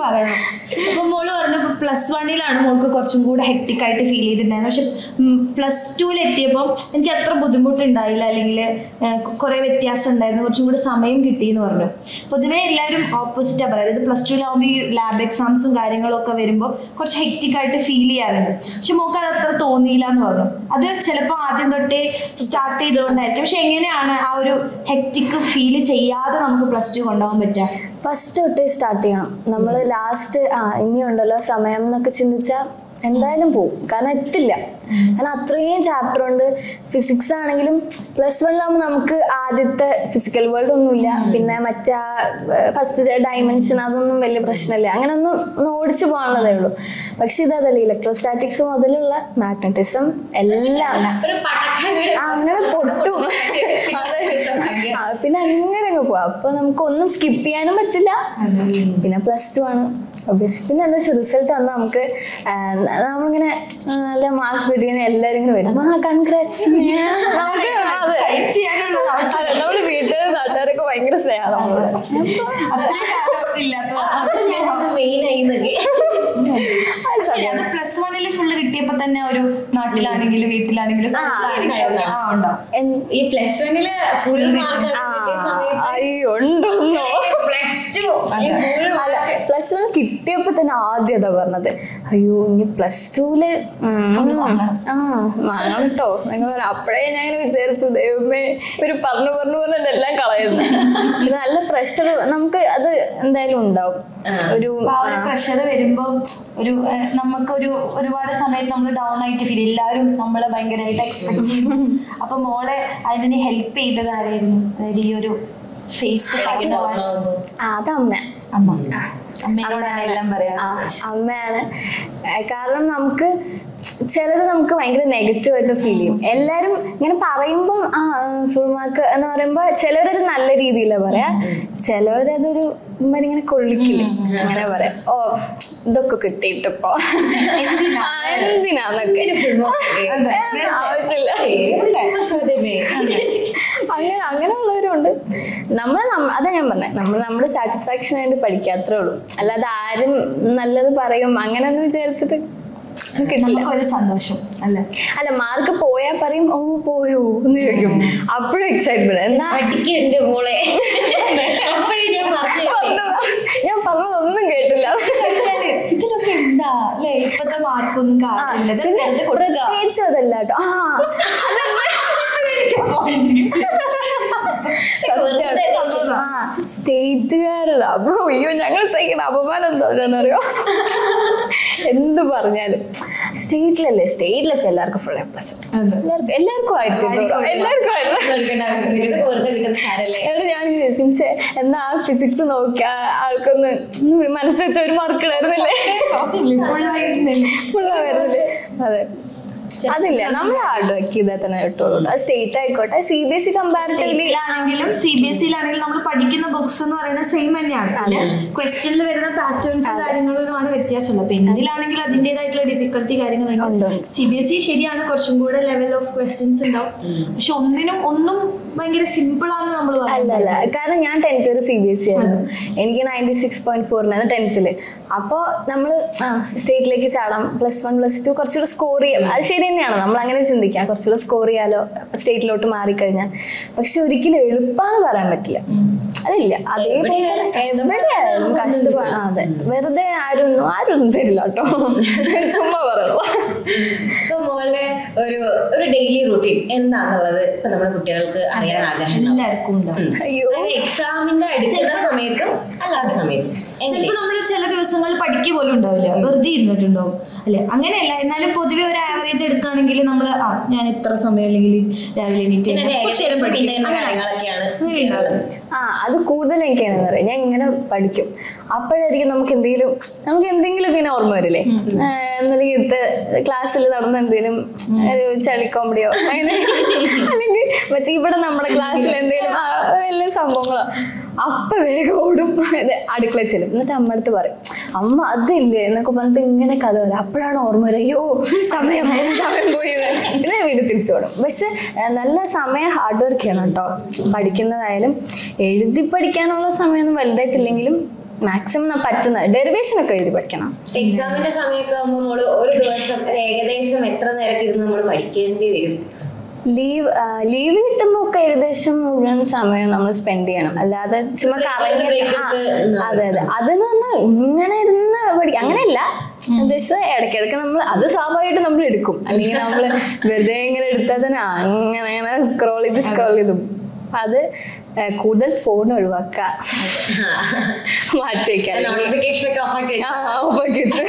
പറയണം അപ്പൊ മോള് പറഞ്ഞു പ്ലസ് വണ്ണിലാണ് മോൾക്ക് കുറച്ചും കൂടെ ഹെക്ടിക് ആയിട്ട് ഫീൽ ചെയ്തിട്ടുണ്ടായിരുന്നു പക്ഷെ പ്ലസ് ടുവിൽ എത്തിയപ്പോൾ എനിക്ക് അത്ര ബുദ്ധിമുട്ടുണ്ടായില്ല അല്ലെങ്കിൽ കുറെ വ്യത്യാസം ഉണ്ടായിരുന്നു കുറച്ചും കൂടെ സമയം കിട്ടി എന്ന് പറഞ്ഞു പൊതുവേ എല്ലാവരും ഓപ്പോസിറ്റാണ് പറയുക അതായത് പ്ലസ് ടുവിലാവുമ്പോൾ ഈ ലാബ് എക്സാംസും കാര്യങ്ങളും ഒക്കെ വരുമ്പോൾ കുറച്ച് ഹെക്ടിക് ആയിട്ട് ഫീൽ ചെയ്യാറുണ്ട് പക്ഷെ മോൾക്ക് അത് അത്ര തോന്നിയില്ല എന്ന് പറഞ്ഞു അത് ചിലപ്പോൾ ആദ്യം തൊട്ടേ സ്റ്റാർട്ട് ചെയ്തുകൊണ്ടായിരിക്കും പക്ഷെ എങ്ങനെയാണ് ആ ഒരു ഹെക്ടിക് ഫീൽ ചെയ്യാതെ നമുക്ക് പ്ലസ് ടു കൊണ്ടുപോകാൻ പറ്റുക
ഫസ്റ്റ് തൊട്ടേ സ്റ്റാർട്ട് ചെയ്യണം നമ്മൾ ലാസ്റ്റ് ആ ഇനിയുണ്ടല്ലോ സമയം എന്നൊക്കെ ചിന്തിച്ചാൽ എന്തായാലും പോകും കാരണം എത്തില്ല കാരണം അത്രയും ചാപ്റ്റർ ഉണ്ട് ഫിസിക്സ് ആണെങ്കിലും പ്ലസ് വണ്ണിലാകുമ്പോൾ നമുക്ക് ആദ്യത്തെ ഫിസിക്കൽ വേൾഡ് ഒന്നുമില്ല പിന്നെ മറ്റേ ഫസ്റ്റ് ഡയമെൻഷൻ അതൊന്നും വലിയ പ്രശ്നമില്ല അങ്ങനെ ഒന്ന് ഒന്ന് ഓടിച്ചു പോകാനുള്ളതേ ഉള്ളൂ പക്ഷെ ഇതല്ല ഇലക്ട്രോസ്റ്റാറ്റിക്സ് മുതലുള്ള മാഗ്നറ്റിസം എല്ലാം ആ, അങ്ങനെ പൊട്ടും അതെ. ആ, പിന്നെ അങ്ങനെ അങ്ങ് പോവാം അപ്പൊ നമുക്ക് ഒന്നും സ്കിപ്പ് ചെയ്യാനും പറ്റില്ല പിന്നെ പ്ലസ് ടു ആണ് ഒബ്വിയസ്ലി പിന്നെ എന്താ വെച്ചാൽ റിസൾട്ട് വന്നാൽ നമുക്ക് ആ, നമ്മളിങ്ങനെ ആ, നല്ല മാർക്ക് കിട്ടിയ എല്ലാവരും ഇങ്ങനെ വരും ആ കൺഗ്രാറ്റ്സ് നമുക്ക് അതെ നമ്മൾ വീട്ടുകാർ നാട്ടുകാരൊക്കെ ഭയങ്കര സ്നേഹം നമ്മളോട്
പ്ലസ് വണ്ണിൽ ഫുള്ള് കിട്ടിയപ്പോ തന്നെ ഒരു നാട്ടിലാണെങ്കിലും വീട്ടിലാണെങ്കിലും social ആണെങ്കിലും ആ ഉണ്ടാവും
എന്ത്-
ഈ പ്ലസ് വണ്ണില് ഫുൾ മാർക്ക്
ആ, അയ്യോ ഉണ്ടോന്നോ
പ്ലസ് ടു
അല്ല പ്ലസ് വൺ കിട്ടിയപ്പോ തന്നെ ആദ്യം അതാ പറഞ്ഞത് അയ്യോ ഇനി പ്ലസ് ടൂല് ആ വാങ്ങണം കേട്ടോ നിങ്ങൾ പറ അപ്പോഴേ ഞാൻ ഇങ്ങനെ വിചാരിച്ചു ദൈവമേ ഒരു പറഞ്ഞു പറഞ്ഞു പറഞ്ഞു എല്ലാം കളയുന്നു ഇത് നല്ല പ്രഷർ നമുക്ക് അത് എന്തായാലും ഉണ്ടാവും ഒരു
അപ്പൊ ആ ഒരു പ്രഷർ വരുമ്പോ ഒരു ഏഹ്, നമുക്കൊരു ഒരുപാട് സമയത്ത് നമ്മൾ ഡൗൺ ആയിട്ട് ഫീൽ എല്ലാവരും നമ്മളെ ഭയങ്കരമായിട്ട് എക്സ്പെക്ട് ചെയ്യും അപ്പൊ മോളെ അതിന് ഹെൽപ്പ് ചെയ്തത് ആരായിരുന്നു അതായത് ഈ ഒരു ഫേസ്
ആ, അത് അമ്മ
അമ്മ അമ്മയോടാണ് എല്ലാം പറയാ
ആ, അമ്മയാണ് ഏ, കാരണം നമുക്ക് ചിലത് നമുക്ക് ഭയങ്കര നെഗറ്റീവ് ആയിട്ട് ഫീൽ ചെയ്യും എല്ലാരും ഇങ്ങനെ പറയുമ്പോൾ ആ ഫുൾ മാർക്ക് എന്ന് പറയുമ്പോൾ ചിലവരത് നല്ല രീതിയിലാണ് പറയാ ചിലവരതൊരു ഇമ്മാതിരി ഇങ്ങനെ കൊള്ളിക്കില്ല അങ്ങനെ പറയാം ഓ ഇതൊക്കെ കിട്ടിയിട്ടിപ്പോ
എന്തിനാ?
ആ, എന്തിനാന്നൊക്കെ
അതെ, വെറുതെ.
ആവശ്യമില്ല അങ്ങനെ അങ്ങനെയുള്ളവരുണ്ട് നമ്മൾ അതാ ഞാൻ പറഞ്ഞത് നമ്മൾ നമ്മുടെ സാറ്റിസ്ഫാക്ഷന് വേണ്ടി പഠിക്കുക അത്രേ ഉള്ളൂ അല്ലാതെ ആരും നല്ലത് പറയും അങ്ങനെ ഒന്നും വിചാരിച്ചിട്ട് കിട്ടില്ല
നമുക്കൊരു സന്തോഷം അല്ലേ
അല്ല മാർക്ക് പോയാൽ പറയും ഓ പോയോ എന്ന് ചോദിക്കും അപ്പോഴും എക്സൈറ്റ്മെന്റ് എന്നാ
പഠിക്കണ്ട് മോളെ അപ്പോഴേ ഞാൻ പറഞ്ഞു
ഞാൻ പറഞ്ഞതൊന്നും കേട്ടില്ല
കഴിഞ്ഞാല് ഇതിലൊക്കെ എന്താ അല്ലേ ഇപ്പത്തെ മാർക്കൊന്നും
ആ,
കാണില്ല ഇത്
പിന്നെ
വെറുതെ കൊടുക്കുക
പ്രത്യേകിച്ച് അതല്ല കേട്ടോ ആ
വെറുതെ തന്നതാ.
ആ സ്റ്റേറ്റുകാരുടെ അപ്പൊ അയ്യോ ഞങ്ങൾ സഹിക്കണം അപമാനം എന്താ അറിയോ എന്ത് പറഞ്ഞാലും സ്റ്റേറ്റിലല്ലേ സ്റ്റേറ്റിലൊക്കെ എല്ലാവർക്കും ഫുൾ എ പ്ലസ്
അതെ.
എല്ലാവർക്കും എല്ലാവർക്കും ആയിരത്തി അഞ്ഞൂറ്. എല്ലാവർക്കും ആയിരുന്നു
കൊടുക്കേണ്ട ആവശ്യമില്ല ഇത് വെറുതെ കിട്ടുന്ന സാരല്ലേ
എന്നിട്ട് ഞാൻ ചോദിച്ചു എന്നാ ആ ഫിസിക്സ് നോക്കിയ ആൾക്കൊന്ന് മനസ്സ് വെച്ച ഒരു മാർക്ക് ഇടായിരുന്നില്ലേ
ഫുള്ളായിട്ട്
ഫുള്ളായിരുന്നില്ലേ അതെ അതില്ല നമ്മൾ ഹാർഡ് വർക്ക് ചെയ്താൽ തന്നെ കിട്ടുള്ളൂ അത് സ്റ്റേറ്റ് ആയിക്കോട്ടെ C B S E comparatively
സ്റ്റേറ്റിലാണെങ്കിലും സി ബി എസ് സിയിലാണെങ്കിലും നമ്മൾ പഠിക്കുന്ന ബുക്സ് എന്ന് പറയുന്നത് സെയിം തന്നെയാണ് ക്വസ്റ്റ്യനിൽ വരുന്ന പാറ്റേൺസും കാര്യങ്ങളുമാണ് വ്യത്യാസമുള്ളത് അപ്പൊ എന്തിലാണെങ്കിലും അതിൻ്റെതായിട്ടുള്ള ഡിഫിക്കൽട്ടി കാര്യങ്ങളുണ്ട് സി ബി എസ് ഇ ശരിയാണ് കുറച്ചും കൂടെ ലെവൽ ഓഫ് ക്വസ്റ്റ്യൻസ് ഉണ്ടാവും പക്ഷെ ഒന്നിനും ഒന്നും ഭയങ്കര സിമ്പിൾ ആണെന്ന് നമ്മൾ
അല്ല അല്ല കാരണം ഞാൻ ടെൻത്ത് വരെ സി ബി എസ് സി ആയിരുന്നു എനിക്ക് നയൻറ്റി സിക്സ് പോയിന്റ് ഫോറിനായിരുന്നു ടെൻത്തില് അപ്പോൾ നമ്മൾ സ്റ്റേറ്റിലേക്ക് ചാടാം പ്ലസ് വൺ പ്ലസ് ടു കുറച്ചുകൂടെ സ്കോർ ചെയ്യാം അത് ശരി തന്നെയാണ് നമ്മൾ അങ്ങനെ ചിന്തിക്കാം കുറച്ചുകൂടെ സ്കോർ ചെയ്യാലോ സ്റ്റേറ്റിലോട്ട് മാറിക്കഴിഞ്ഞാൽ പക്ഷെ ഒരിക്കലും എളുപ്പമെന്ന് പറയാൻ പറ്റില്ല അതില്ല അതേപോലെ എവിടെയായാലും കഷ്ടപ്പാട് ആ, അതെ വെറുതെ ആരും ഒന്നും ആരും ഒന്നും തരില്ല കേട്ടോ ചുമ്മാ പറയുള്ളൂ
ഇപ്പൊ മോളുടെ ഒരു ഒരു ഡെയിലി റൂട്ടീൻ എന്താണെന്നുള്ളത് ഇപ്പൊ നമ്മുടെ കുട്ടികൾക്ക് അറിയാൻ ആഗ്രഹം
എല്ലാവർക്കും ഉണ്ടാവും
അയ്യോ
എക്സാമിന്റെ എടുക്കുന്ന സമയത്തും അല്ലാത്ത സമയത്തും എങ്ങനെ
ചിലപ്പോൾ നമ്മൾ ചില ദിവസങ്ങളിൽ പഠിക്കുക പോലും ഉണ്ടാവില്ല വെറുതെ ഇരുന്നിട്ടുണ്ടാവും അല്ലെ അങ്ങനെയല്ല എന്നാലും പൊതുവെ ഒരു ആവറേജ് എടുക്കുകയാണെങ്കിൽ നമ്മൾ ആ ഞാൻ ഇത്ര സമയം അല്ലെങ്കിൽ രാവിലെ എണീറ്റ്
പിന്നെ
കുറച്ച് നേരം
ഏകദേശം
പഠിക്കും.
പിന്നെ
അങ്ങനെ.
കാര്യങ്ങളൊക്കെയാണ്
അങ്ങനെ ഉണ്ടാവും.
ആ അത് കൂടുതൽ എനിക്കാണെന്ന് പറയാം ഞാൻ ഇങ്ങനെ പഠിക്കും അപ്പോഴായിരിക്കും നമുക്ക് എന്തെങ്കിലും നമുക്ക് എന്തെങ്കിലും ഇങ്ങനെ ഓർമ്മ വരില്ലേ എന്നല്ലെങ്കിൽ ഇടുത്ത ക്ലാസ്സിൽ നടന്ന എന്തെങ്കിലും ഒരു ചളി കോമഡിയോ അങ്ങനെ അല്ലെങ്കിൽ മറ്റേ ഇവിടെ നമ്മുടെ ക്ലാസ്സിൽ എന്തെങ്കിലും ആ, വല്ല സംഭവങ്ങളോ അപ്പൊ വേഗം ഓടും ഇത് അടുക്കള ചെല്ലും എന്നിട്ട് അമ്മ അടുത്ത് പറയും അമ്മ അതില്ലേ എന്നൊക്കെ പറഞ്ഞിട്ട് ഇങ്ങനെ കഥ വരും അപ്പോഴാണ് ഓർമ്മ വരിക അയ്യോ സമയം സമയം പോയി പിന്നെ വീട് തിരിച്ചു ഓടും പക്ഷെ ആ, നല്ല സമയം ഹാർഡ് വർക്ക് ചെയ്യണം കേട്ടോ പഠിക്കുന്നതായാലും എഴുതി പഠിക്കാനുള്ള സമയമൊന്നും വലുതായിട്ടില്ലെങ്കിലും മാക്സിമം പറ്റുന്ന ഡെറിവേഷൻ ഒക്കെ എഴുതി പഠിക്കണം
എക്സാമിന്റെ സമയമൊക്കെ ആകുമ്പോൾ മോള് ഒരു ദിവസം ഒരു ഏകദേശം എത്ര നേരമൊക്കെ ഇരുന്ന് നമ്മൾ പഠിക്കേണ്ടി വരും
ലീവ് ലീവ് കിട്ടുമ്പോൾ ഒക്കെ ഏകദേശം മുഴുവൻ സമയം നമ്മൾ സ്പെൻഡ് ചെയ്യണം അല്ലാതെ ചുമ്മാ കറങ്ങി
break
ആ,
എടുത്ത് നിന്നാ
അതെ അതെ അതെന്ന് പറഞ്ഞാൽ ഇങ്ങനെ ഇരുന്ന് പഠിക്കും അങ്ങനെയല്ല ഉദ്ദേശിച്ചത് ഇടയ്ക്കിടയ്ക്ക് നമ്മൾ അത് സ്വാഭാവികമായിട്ട് നമ്മൾ എടുക്കും അല്ലെങ്കിൽ നമ്മൾ വെറുതെ ഇങ്ങനെ എടുത്താൽ തന്നെ അങ്ങനെ അങ്ങനെ സ്ക്രോൾ ചെയ്ത് സ്ക്രോൾ ചെയ്തു അത് ആ, കൂടുതൽ ഫോൺ ഒഴിവാക്കുക മാറ്റി വെക്കാൻ
നോട്ടിഫിക്കേഷൻ ഒക്കെ ഓഫാക്കി
ആ, ഓഫാക്കി വെച്ച്.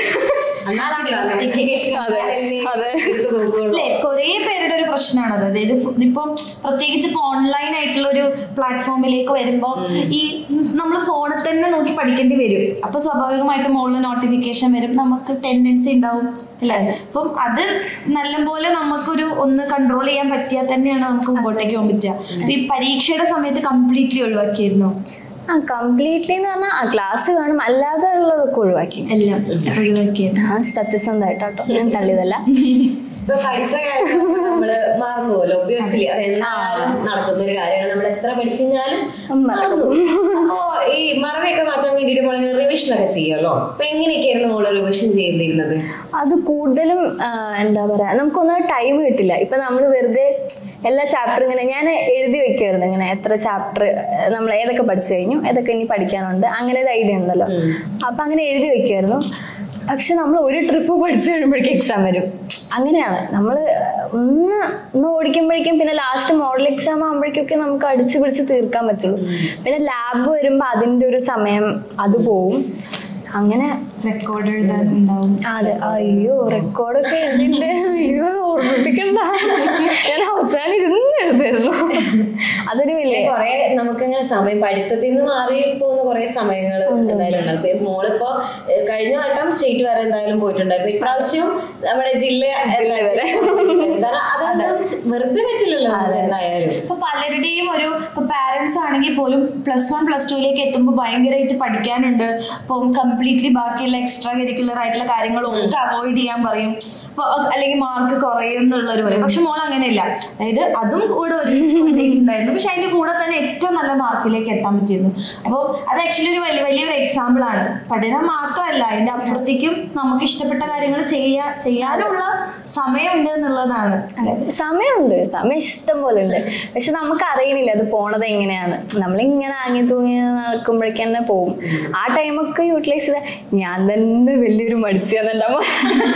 നോട്ടിഫിക്കേഷൻ
അതെ, അതെ.
നോക്കുള്ളൂ
അല്ലേ കുറേ പേരുടെ ഒരു പ്രശ്നമാണ് അത് അതായത് ഫു- ഇപ്പം പ്രത്യേകിച്ച് ഇപ്പൊ ഓൺലൈൻ ആയിട്ടുള്ള ഒരു പ്ലാറ്റ്ഫോമിലേക്ക് വരുമ്പോൾ ഈ നമ്മൾ ഫോണിൽ തന്നെ നോക്കി പഠിക്കേണ്ടി വരും അപ്പൊ സ്വാഭാവികമായിട്ടും മുകളിൽ നോട്ടിഫിക്കേഷൻ വരും നമുക്ക് ടെൻഡൻസി ഉണ്ടാവും അല്ലേ അപ്പം അത് നല്ലപോലെ നമുക്കൊരു ഒന്ന് കൺട്രോൾ ചെയ്യാൻ പറ്റിയാൽ തന്നെയാണ് നമുക്ക് മുമ്പോട്ടേക്ക് പോകാൻ പറ്റുക അപ്പൊ ഈ പരീക്ഷയുടെ സമയത്ത് കംപ്ലീറ്റ്ലി ഒഴിവാക്കിയിരുന്നു
ആ കംപ്ലീറ്റ്ലി എന്ന് പറഞ്ഞാൽ ആ ക്ലാസ് കാണും അല്ലാതെ ഉള്ളതൊക്കെ ഒഴിവാക്കി
എല്ലാം ഒഴിവാക്കിയിരുന്നു
ആ സത്യസന്ധമായിട്ടോ ഞാൻ തള്ളിയതല്ല
ഇപ്പൊ പഠിച്ച കാര്യം നമ്മള് മറന്നു പോകുമല്ലോ ഒബ്വിയസ്ലി അത് എന്തായാലും നടക്കുന്ന ഒരു കാര്യമാണ് നമ്മൾ എത്ര പഠിച്ചു കഴിഞ്ഞാലും മറന്നു അപ്പോ ഈ മറവിയൊക്കെ മാറ്റാൻ വേണ്ടിയിട്ട് മോളെ റിവിഷൻ ഒക്കെ ചെയ്യുമല്ലോ അപ്പൊ എങ്ങനെയൊക്കെയായിരുന്നു മോള് റിവിഷൻ ചെയ്തിരുന്നത്
അത് കൂടുതലും ആ, എന്താ പറയാ നമുക്കൊന്നും ടൈം കിട്ടില്ല ഇപ്പൊ നമ്മൾ വെറുതെ എല്ലാ ചാപ്റ്റർ ഇങ്ങനെ ഞാൻ എഴുതി വെക്കുമായിരുന്നു ഇങ്ങനെ എത്ര ചാപ്റ്റർ നമ്മൾ ഏതൊക്കെ പഠിച്ചു കഴിഞ്ഞു ഏതൊക്കെ ഇനി പഠിക്കാനുണ്ട് അങ്ങനെ ഒരു ഐഡിയ ഉണ്ടല്ലോ അപ്പൊ അങ്ങനെ എഴുതി വെക്കുമായിരുന്നു പക്ഷെ നമ്മൾ ഒരു ട്രിപ്പ് പഠിച്ചു കഴിയുമ്പോഴേക്കും എക്സാം വരും അങ്ങനെയാണ് നമ്മൾ ഒന്ന് ഒന്ന് ഓടിക്കുമ്പോഴേക്കും പിന്നെ ലാസ്റ്റ് മോഡൽ എക്സാം ആകുമ്പോഴേക്കൊക്കെ നമുക്ക് അടിച്ചു പിടിച്ച് തീർക്കാൻ പറ്റുള്ളൂ പിന്നെ ലാബ് വരുമ്പോൾ അതിൻ്റെ ഒരു സമയം അത് പോവും അങ്ങനെ
റെക്കോർഡ് എഴുതാനുണ്ടാവും
അതെ അയ്യോ റെക്കോർഡൊക്കെ എഴുതിണ്ട് അയ്യോ ഓർമ്മിപ്പിക്കണ്ട ഞാൻ അവസാനം ഇരുന്ന് എഴുതായിരുന്നു അതൊരു വലിയ
കുറെ നമുക്കിങ്ങനെ സമയം പഠിത്തത്തിൽ നിന്ന് മാറി പോകുന്ന കുറെ സമയങ്ങൾ എന്തായാലും ഉണ്ടാകും ഇപ്പൊ മോളിപ്പോ ഏഹ്, കഴിഞ്ഞ വട്ടം സ്റ്റേറ്റ് വരെ എന്തായാലും പോയിട്ടുണ്ടായിരുന്നു ഇപ്രാവശ്യം നമ്മുടെ ജില്ല
വരെ.
എന്താണ് അതൊന്നും വെറുതെ പറ്റില്ലല്ലോ നമുക്ക് എന്തായാലും
ഇപ്പൊ പലരുടെയും ഒരു ഇപ്പൊ പാരന്റ്സ് ആണെങ്കിൽ പോലും പ്ലസ് വൺ പ്ലസ് ടുവിലേക്ക് എത്തുമ്പോൾ ഭയങ്കരമായിട്ട് പഠിക്കാനുണ്ട് അപ്പം കംപ്ലീറ്റ്ലി ബാക്കിയുള്ള എക്സ്ട്രാ കരിക്കുലർ ആയിട്ടുള്ള കാര്യങ്ങളൊക്കെ അവോയ്ഡ് ചെയ്യാൻ പറയും അപ്പൊ അത് അല്ലെങ്കിൽ മാർക്ക് കുറയും എന്നുള്ളൊരു പറയും പക്ഷെ മോൾ അങ്ങനെയല്ല അതായത് അതും കൂടെ ഒരുമിച്ച് കൊണ്ടുപോയിട്ടുണ്ടായിരുന്നു പക്ഷെ അതിന്റെ കൂടെ തന്നെ ഏറ്റവും നല്ല മാർക്കിലേക്ക് എത്താൻ പറ്റിയിരുന്നു അപ്പോൾ അത് ആക്ച്വലി ഒരു വലിയ വലിയൊരു എക്സാമ്പിൾ ആണ് പഠനം മാത്രമല്ല അതിന്റെ അപ്പുറത്തേക്കും നമുക്ക് ഇഷ്ടപ്പെട്ട കാര്യങ്ങൾ ചെയ്യാ ചെയ്യാനുള്ള സമയമുണ്ട് എന്നുള്ളതാണ് അല്ലെ
സമയമുണ്ട് സമയം ഇഷ്ടം പോലെ ഉണ്ട് പക്ഷെ നമുക്ക് അറിയണില്ല അത് പോണത് എങ്ങനെയാണ് നമ്മളിങ്ങനെ ആങ്ങി തൂങ്ങി നടക്കുമ്പോഴേക്ക് തന്നെ പോവും ആ ടൈമൊക്കെ യൂട്ടിലൈസ് ചെയ്ത ഞാൻ തന്നെ വലിയൊരു മടിച്ചു തന്നിട്ടുണ്ടാവും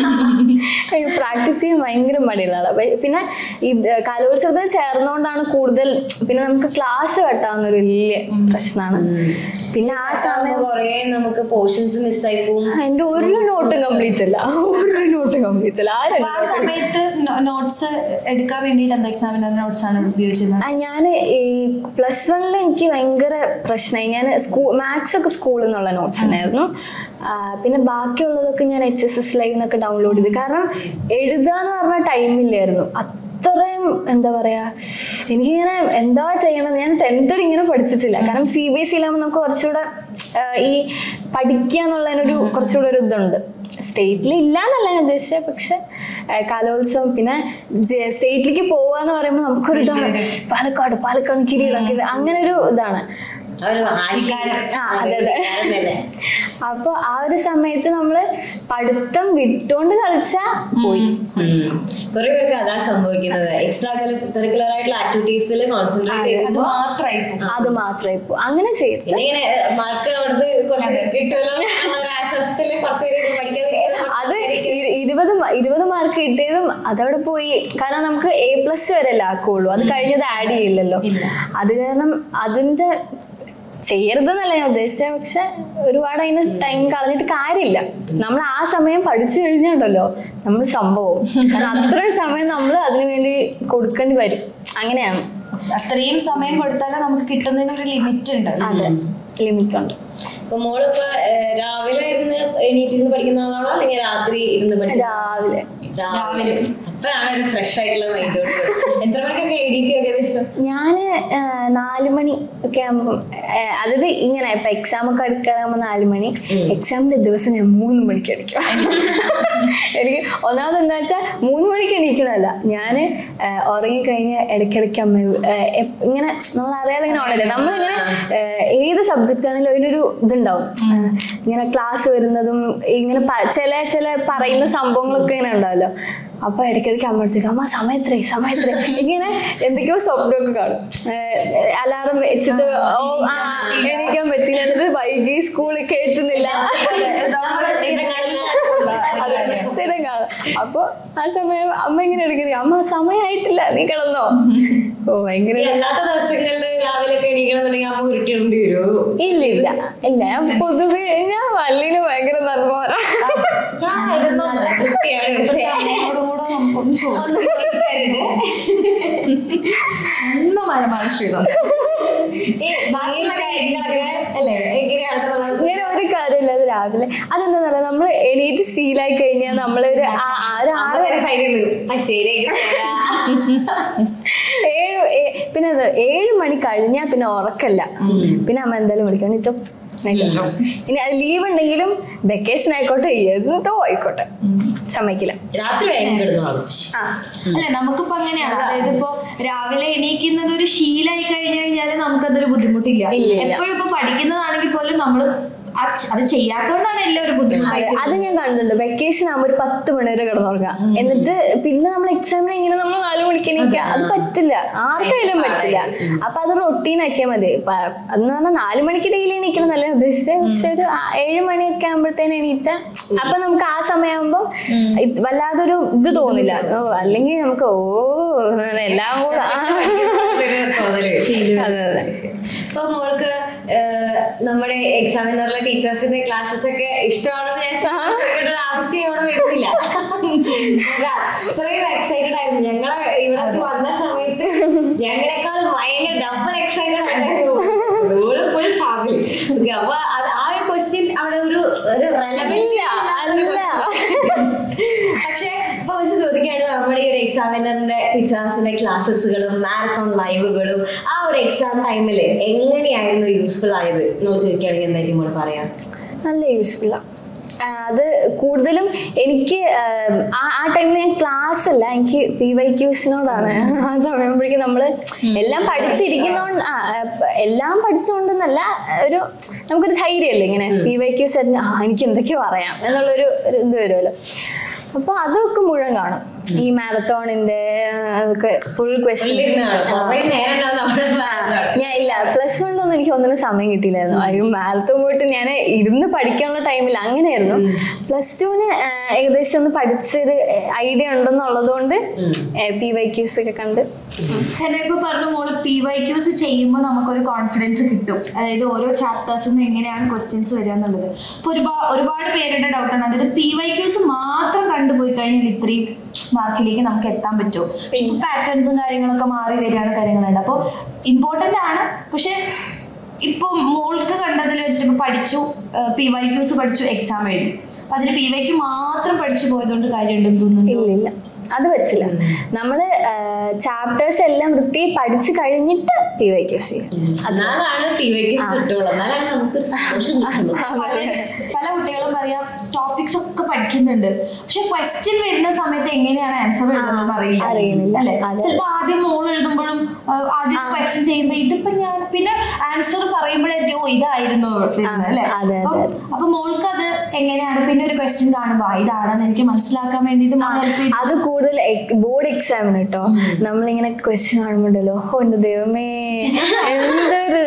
പ്രാക്ടീസ് ചെയ്യാൻ ഭയങ്കര മടിയുള്ള ആളാ. പ- പിന്നെ ഇത് കലോത്സവത്തിന് ചേർന്നുകൊണ്ടാണ് കൂടുതൽ പിന്നെ നമുക്ക് ക്ലാസ് കട്ടാവുന്ന ഒരു വലിയ പ്രശ്നമാണ് പിന്നെ ആ സമയം
കുറെ നമുക്ക് പോർഷൻസ് മിസ്സായി പോകും
എന്റെ ഒരു നോട്ടും കംപ്ലീറ്റ് അല്ല ഒരു നോട്ടും കംപ്ലീറ്റ് അല്ല ആ രണ്ട്
അപ്പൊ ആ സമയത്ത് നോട്ട്സ് എടുക്കാൻ വേണ്ടിയിട്ട് എന്താ എക്സാമിന്റെ നോട്ട്സ് ആണ് ഉപയോഗിച്ചത്
ഞാൻ ഈ പ്ലസ് വണ്ണിൽ എനിക്ക് ഭയങ്കര പ്രശ്നമായി ഞാൻ സ്കൂൾ മാത്സ് ഒക്കെ സ്കൂളിൽ നിന്നുള്ള നോട്ട്സ് ഉണ്ടായിരുന്നു ആ, പിന്നെ ബാക്കിയുള്ളതൊക്കെ ഞാൻ എച്ച് എസ് എസ് ലൈവ് നിന്നൊക്കെ ഡൗൺലോഡ് ചെയ്തു കാരണം എഴുതാന്ന് പറഞ്ഞ ടൈമില്ലായിരുന്നു അത്രയും എന്താ പറയാ എനിക്കിങ്ങനെ എന്താ ചെയ്യണം ഞാൻ ടെൻത്തിൽ ഇങ്ങനെ പഠിച്ചിട്ടില്ല കാരണം സി ബി എസ് സിയിലാകുമ്പോൾ നമുക്ക് കുറച്ചുകൂടെ ആ, ഈ പഠിക്കുക എന്നുള്ളതിനൊരു കുറച്ചുകൂടെ ഒരു ഇതുണ്ട് സ്റ്റേറ്റിൽ ഇല്ല എന്നല്ല ഞാൻ ഉദ്ദേശിച്ചത് പക്ഷെ ആ, കലോത്സവം പിന്നെ ജെ- സ്റ്റേറ്റിലേക്ക് പോവാന്ന് പറയുമ്പോൾ നമുക്കൊരു ഇതാണ് പാലക്കാട് പാലക്കാട് കിരീടം കിരീടം അങ്ങനെ ഒരു ഇതാണ്
അവര് ആശി-
ആ, അതെ, അതെ.
വികാരം തന്നെ.
അപ്പൊ ആ ഒരു സമയത്ത് നമ്മള് പഠിത്തം വിട്ടോണ്ട് കളിച്ചാ പോയി
ഉം. കുറെ പേർക്ക് അതാ സംഭവിക്കുന്നത് എക്സ്ട്രാ കരിക്കുലർ ആയിട്ടുള്ള ആക്ടിവിറ്റീസിൽ കോൺസെൻട്രേറ്റ്
അത്
ചെയ്യുമ്പോൾ
മാത്രമായി
അത് മാത്രമേ പോ അങ്ങനെ ചെയ്യരുത്
പിന്നെ ഇങ്ങനെ മാർക്ക് അവിടുന്ന് കുറച്ച് കിട്ടുമല്ലോ എന്നുള്ള ഒരു ആശ്വാസത്തിൽ കുറച്ച് പേര് പഠിക്കാതെ
അത് ഇ- ഇരുപത് മ- ഇരുപത് മാർക്ക് കിട്ടിയതും അതവിടെ പോയി കാരണം നമുക്ക് എ പ്ലസ് വരെ അല്ലേ ആക്കുള്ളൂ അത് കഴിഞ്ഞത് ആഡ് ചെയ്യില്ലല്ലോ അത് കാരണം അതിന്റെ ചെയ്യരുതെന്നല്ല ഞാൻ ഉദ്ദേശിച്ചത് പക്ഷെ ഒരുപാട് അതിന് ടൈം കളഞ്ഞിട്ട് കാര്യമില്ല നമ്മൾ ആ സമയം പഠിച്ചു കഴിഞ്ഞാണ്ടല്ലോ നമ്മൾ സംഭവം കാരണം അത്രയും സമയം നമ്മൾ അതിനു വേണ്ടി കൊടുക്കേണ്ടി വരും അങ്ങനെയാണ്
അത്രയും സമയം കൊടുത്താലേ നമുക്ക് കിട്ടുന്നതിന് ഒരു ലിമിറ്റ് ഉണ്ട്
അതെ ലിമിറ്റ് ഉണ്ട്
ഇപ്പൊ മോളിപ്പോ ഏഹ്, രാവിലെ ഇരുന്ന് എണീറ്റിരുന്ന് പഠിക്കുന്ന ആളാണോ അല്ലെങ്കിൽ രാത്രി ഇരുന്ന് പഠിക്കുന്ന
രാവിലെ
രാവിലെ അപ്പൊ അപ്പോഴാണ് ഒരു ഫ്രഷ് ആയിട്ടുള്ള മൈൻഡ് എത്ര മണിക്കൊക്കെ എണീക്കും ഏകദേശം
ഞാൻ നാല് മണി ഒക്കെ ആകുമ്പോൾ അതായത് ഇങ്ങനെ ഇപ്പൊ എക്സാം ഒക്കെ എടുക്കാറാകുമ്പോൾ നാല് മണി എക്സാമിന്റെ ദിവസം ഞാൻ മൂന്ന് മണിക്ക് എണീക്കും എനിക്ക് ഒന്നാമത് എന്താ വെച്ചാൽ മൂന്ന് മണിക്ക് എണീക്കണമല്ല ഞാൻ ഉറങ്ങിക്കഴിഞ്ഞ് ഇടയ്ക്കിടയ്ക്ക് അമ്മ ഏഹ്, എപ്- ഇങ്ങനെ നമ്മൾ അറിയാതെ ഇങ്ങനെ ഉണരും നമ്മളിങ്ങനെ ഏഹ്, ഏത് സബ്ജക്റ്റ് ആണെങ്കിലും അതിനൊരു ഇതുണ്ടാവും ഏഹ്, ഇങ്ങനെ ക്ലാസ് വരുന്നതും ഇങ്ങനെ പ- ചില ചില പറയുന്ന സംഭവങ്ങളൊക്കെ ഇങ്ങനെ ഉണ്ടാവല്ലോ അപ്പൊ ഇടയ്ക്കിടയ്ക്ക് അമ്മ അടുത്തേക്ക് അമ്മ സമയത്രേ സമയത്രേ ഇങ്ങനെ എന്തൊക്കെയോ സ്വപ്നമൊക്കെ കാണും അലാറം വെച്ചിട്ട് ഓ ആ എണീക്കാൻ പറ്റില്ല എന്നിട്ട് വൈകി സ്കൂളിൽ കയറ്റുന്നില്ല അതെ, സ്ഥിരം കാണും അപ്പൊ ആ സമയം അമ്മ ഇങ്ങനെ എടുക്കുന്നത് അമ്മ സമയമായിട്ടില്ല നീ കിടന്നോ ഓ ഭയങ്കര
ഈ അല്ലാത്ത ദിവസങ്ങളിൽ രാവിലെ ഒക്കെ എണീക്കണമെന്നുണ്ടെങ്കിൽ അമ്മ ഉരുട്ടിയിടേണ്ടി വരുമോ
ഇല്ല ഇല്ല ഇല്ല ഞാൻ പൊതുവെ ഞാൻ വല്ലിന് ഭയങ്കര നന്മ
നല്ല കുട്ടിയാണ് പക്ഷേ
നന്മമരമാണ് ശ്രീകാന്ത്
ഈ ബാക്കിയുള്ള കാര്യങ്ങളൊക്കെ അല്ലേ എങ്ങനെയാണെന്നുള്ളത്
ഇങ്ങനെ ഒരു കാര്യമില്ലാതെ രാവിലെ അതെന്താ പറയുക നമ്മൾ എണീറ്റ് ശീലായി കഴിഞ്ഞാൽ നമ്മളൊരു ആ- ആ ഒരു
അമ്മ
ആറ്
വരെ സൈഡിൽ നിന്ന് ആ ശരിയാക്കി തരാം.
ഏഴ് ഏ- പിന്നെ അത് ഏഴ് മണി കഴിഞ്ഞാൽ പിന്നെ ഉറക്കല്ല പിന്നെ അമ്മ എന്തായാലും വിളിക്കണം നിച്ചോ നിച്ചോ. ഇനി അത് ലീവ് ഉണ്ടെങ്കിലും വെക്കേഷൻ ആയിക്കോട്ടെ എന്തോ ആയിക്കോട്ടെ സമ്മതിക്കില്ല
രാത്രി വേഗം കിടന്നോളൂ
ആ
അല്ല നമുക്കിപ്പോ അങ്ങനെയാണ് അതായത് ഇപ്പോ രാവിലെ എണീക്കുന്നത് ഒരു ശീലമായി കഴിഞ്ഞു കഴിഞ്ഞാൽ നമുക്കതൊരു ബുദ്ധിമുട്ടില്ല
ഇല്ല, ഇല്ല.
എപ്പോഴും ഇപ്പൊ പഠിക്കുന്നതാണെങ്കിൽ പോലും നമ്മള് അത് അത് ചെയ്യാത്തോണ്ടാണ് എല്ലാം ഒരു
അതെ,
ബുദ്ധിമുട്ടായിട്ട്
അത് ഞാൻ കണ്ടിട്ടുണ്ട് വെക്കേഷൻ ആകുമ്പോൾ ഒരു പത്ത് മണി വരെ കിടന്നുറങ്ങാം എന്നിട്ട് പിന്നെ നമ്മൾ എക്സാമിന് ഇങ്ങനെ നമ്മൾ നാല് മണിക്ക് എണീക്കുക അത് പറ്റില്ല ആർക്കായാലും പറ്റില്ല അപ്പൊ അത് റൊട്ടീൻ ആക്കിയാൽ മതി പ- അതെന്ന് പറഞ്ഞാൽ നാല് മണിക്ക് ഡെയിലി എണീക്കണം നല്ല ഉദ്ദേശിച്ചത് പക്ഷെ ഒരു ആ- ഏഴ് മണിയൊക്കെ ആകുമ്പോഴത്തേന് എണീറ്റ അപ്പൊ നമുക്ക് ആ സമയമാകുമ്പോൾ വല്ലാതൊരു ഇത് തോന്നില്ല ഓ അല്ലെങ്കിൽ നമുക്ക് ഓ എല്ലാം കൂടെ ആ.
തോന്നല്
അതെ അതെ
ഇപ്പൊ മോൾക്ക് ഏഹ്, നമ്മുടെ എക്സാമിനറിലെ ടീച്ചേഴ്സിന്റെ ക്ലാസ്സസ് ഒക്കെ ഇഷ്ടമാണെന്ന് ഞാൻ ചോദിക്കേണ്ട ഒരു ആവശ്യം ഇവിടെ വരുന്നില്ല അത്രയും എക്സൈറ്റഡ് ആയിരുന്നു ഞങ്ങളെ ഇവിടെ വന്ന സമയത്ത് ഞങ്ങളെക്കാൾ ഭയങ്കര ഡബിൾ എക്സൈറ്റഡ് ആയിരുന്നു ഫുൾ ഫാമിലി അപ്പൊ അത് ആ ഒരു ക്വസ്റ്റ്യൻ അവിടെ ഒരു ഒരു relevant
ഇല്ല,
ഇല്ലാത്തൊരു
അല്ല.
question. പക്ഷെ ഇപ്പൊ വെച്ച് ചോദിക്കുകയാണ് നമ്മുടെ ഈ ഒരു എക്സാമിനറിന്റെ ടീച്ചേഴ്സിന്റെ ക്ലാസ്സസുകളും മാരത്തോൺ ലൈവുകളും ആ ഒരു എക്സാം ടൈമിൽ എങ്ങനെയായിരുന്നു യൂസ്ഫുൾ ആയത് എന്ന് ചോദിക്കുകയാണെങ്കിൽ എന്തായിരിക്കും നമ്മൾ പറയാം
നല്ല യൂസ്ഫുള്ളാണ് അത് കൂടുതലും എനിക്ക് ആം, ആ ആ ടൈമിൽ ഞാൻ ക്ലാസ് അല്ല എനിക്ക് പി വൈ ക്യൂസിനോടാണ് ആ സമയമ്പോഴേക്കും നമ്മൾ എല്ലാം പഠിച്ചിരിക്കുന്നോണ്ട് ആ ആ, പ- എല്ലാം പഠിച്ചുകൊണ്ടെന്നല്ല ഒരു നമുക്കൊരു ധൈര്യമല്ലേ ഇങ്ങനെ പി വൈ ക്യൂസ് ആ എനിക്ക് എന്തൊക്കെയോ അറിയാം എന്നുള്ളൊരു ഒരു ഇത് വരുമല്ലോ അപ്പൊ അതൊക്കെ മുഴുവൻ കാണും ഈ മാരത്തോണിന്റെ അതൊക്കെ ഫുൾ
ഉള്ളിരുന്ന് കാണും. കുറേ
ക്വസ്റ്റ്യൻ
നേരം ഉണ്ടാവും നമ്മുടെ marathon.
ഞാൻ ഇല്ല പ്ലസ് വണ്ണിലൊന്നും എനിക്ക് ഒന്നിനും സമയം കിട്ടിയില്ലായിരുന്നു അയ്യോ മാരത്തോൺ പോയിട്ട് ഞാൻ ഇരുന്ന് പഠിക്കാനുള്ള ടൈമിൽ അങ്ങനെയായിരുന്നു പ്ലസ് ടുവിന് ഏകദേശം ഒന്ന് പഠിച്ചൊരു ഐഡിയ ഉണ്ടെന്നുള്ളത് കൊണ്ട് പി വൈ ക്യൂസ് ഒക്കെ കണ്ട്
കാരണം ഇപ്പൊ പറഞ്ഞ മോള് പി വൈ ക്യൂസ് ചെയ്യുമ്പോൾ നമുക്കൊരു കോൺഫിഡൻസ് കിട്ടും അതായത് ഓരോ ചാപ്റ്റേഴ്സിൽ നിന്ന് എങ്ങനെയാണ് ക്വസ്റ്റ്യൻസ് വരിക എന്നുള്ളത് ഇപ്പൊ ഒരുപാട് ഒരുപാട് പേരുടെ ഡൗട്ടാണ് അതായത് പി വൈ ക്യൂസ് മാത്രം കണ്ടുപോയി കഴിഞ്ഞാൽ ഇത്രയും മാർക്കിലേക്ക് നമുക്ക് എത്താൻ പറ്റുമോ പാറ്റേൺസും കാര്യങ്ങളൊക്കെ മാറി വരികയാണ് കാര്യങ്ങളുണ്ട് അപ്പോൾ ഇമ്പോർട്ടൻ്റ് ആണ് പക്ഷെ ഇപ്പൊ മോൾക്ക് കണ്ടതിൽ വെച്ചിട്ട് ഇപ്പൊ പഠിച്ചു പി വൈ ക്യൂസ് പഠിച്ചു എക്സാം എഴുതി അപ്പൊ അതിന് പി വൈ ക്യൂ മാത്രം പഠിച്ചു പോയതുകൊണ്ട് കാര്യമുണ്ടെന്ന് തോന്നുന്നു
ഇല്ല ഇല്ല അത് പറ്റില്ല നമ്മള് ചാപ്റ്റേഴ്സ് എല്ലാം വൃത്തി പഠിച്ചു കഴിഞ്ഞിട്ട് പി വൈ ക്യൂസ് ചെയ്യും
എന്നാലാണ് പി വൈക്ക് കിട്ടുള്ളൂ എന്നാലാണ് നമുക്കൊരു സന്തോഷം കിട്ടുള്ളൂ
പല കുട്ടികളും പറയാം ടോപ്പിക്സ് ഒക്കെ പഠിക്കുന്നുണ്ട് പക്ഷെ ക്വസ്റ്റ്യൻ വരുന്ന സമയത്ത് എങ്ങനെയാണ് ആൻസർ എഴുതുന്നത് അറിയില്ല
അറിയുന്നില്ല.
അല്ലെ
അതെ.
ചിലപ്പോ ആദ്യം മോൾ എഴുതുമ്പോഴും ആ, ആദ്യം ക്വസ്റ്റ്യൻ ചെയ്യുമ്പോ ഇതിപ്പോ ഞാൻ പിന്നെ ആൻസർ പറയുമ്പോഴായിരിക്കും ഓ ഇതായിരുന്നു വരുന്നത് അല്ലെ
അതെ, അതെ,
അപ്പം-
അതെ.
അപ്പൊ മോൾക്ക് അത് എങ്ങനെയാണ് പിന്നെ ഒരു ക്വസ്റ്റ്യൻ കാണുമ്പോ ആ, ഇതാണെന്ന് എനിക്ക് മനസ്സിലാക്കാൻ വേണ്ടിട്ട് ഹെൽപ്പ് ചെയ്തു
അത് കൂടുതൽ ബോർഡ് എക്സാമിന് കേട്ടോ നമ്മളിങ്ങനെ ക്വസ്റ്റ്യൻ കാണുമ്പോണ്ടല്ലോ ഓ എന്റെ ദൈവമേ എന്തൊരു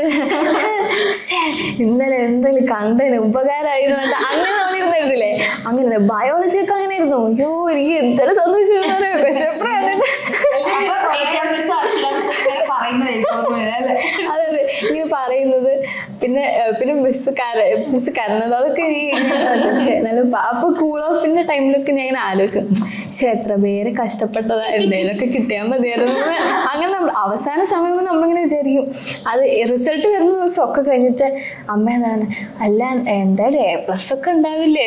ശ്ശേ, ഇന്നലെ എന്തെങ്കിലും കണ്ടതിന് ഉപകാരമായിരുന്നു എന്ന് അങ്ങനെ നമ്മളിരുന്ന് എഴുതില്ലേ അങ്ങനെ ബയോളജി ഒക്കെ അങ്ങനെ ഇരുന്നു അയ്യോ എനിക്ക് എന്തൊരു സന്തോഷം ക്വസ്റ്റ്യൻ
അപ്പൊ ഏറ്റവും ദിവസം അക്ഷരാഭ്യാസം പറയുന്നതായിരിക്കും ഓർമ്മ വരിക, അല്ലേ
അതെ അതെ ഇങ്ങനെ പറയുന്നത് പിന്നെ ഏഹ്, പിന്നെ മിസ് കര മിസ് കരഞ്ഞത് അതൊക്കെ ഈ പക്ഷേ എന്നാലും പ- അപ്പൊ കൂൾ ഓഫിന്റെ ടൈമിലൊക്കെ ഞാൻ ഇങ്ങനെ ആലോചിച്ചു പക്ഷെ എത്ര പേര് കഷ്ടപ്പെട്ടതാ എന്തെങ്കിലുമൊക്കെ കിട്ടിയാൽ മതിയായിരുന്നു എന്ന് അങ്ങനെ നമ്മൾ അവസാന സമയം നമ്മളിങ്ങനെ വിചാരിക്കും അത് റിസൾട്ട് വരുന്ന ദിവസം ഒക്കെ കഴിഞ്ഞിട്ട് അമ്മ എന്താണ് അല്ല എന്തായാലും എ പ്ലസ് ഒക്കെ ഉണ്ടാവില്ലേ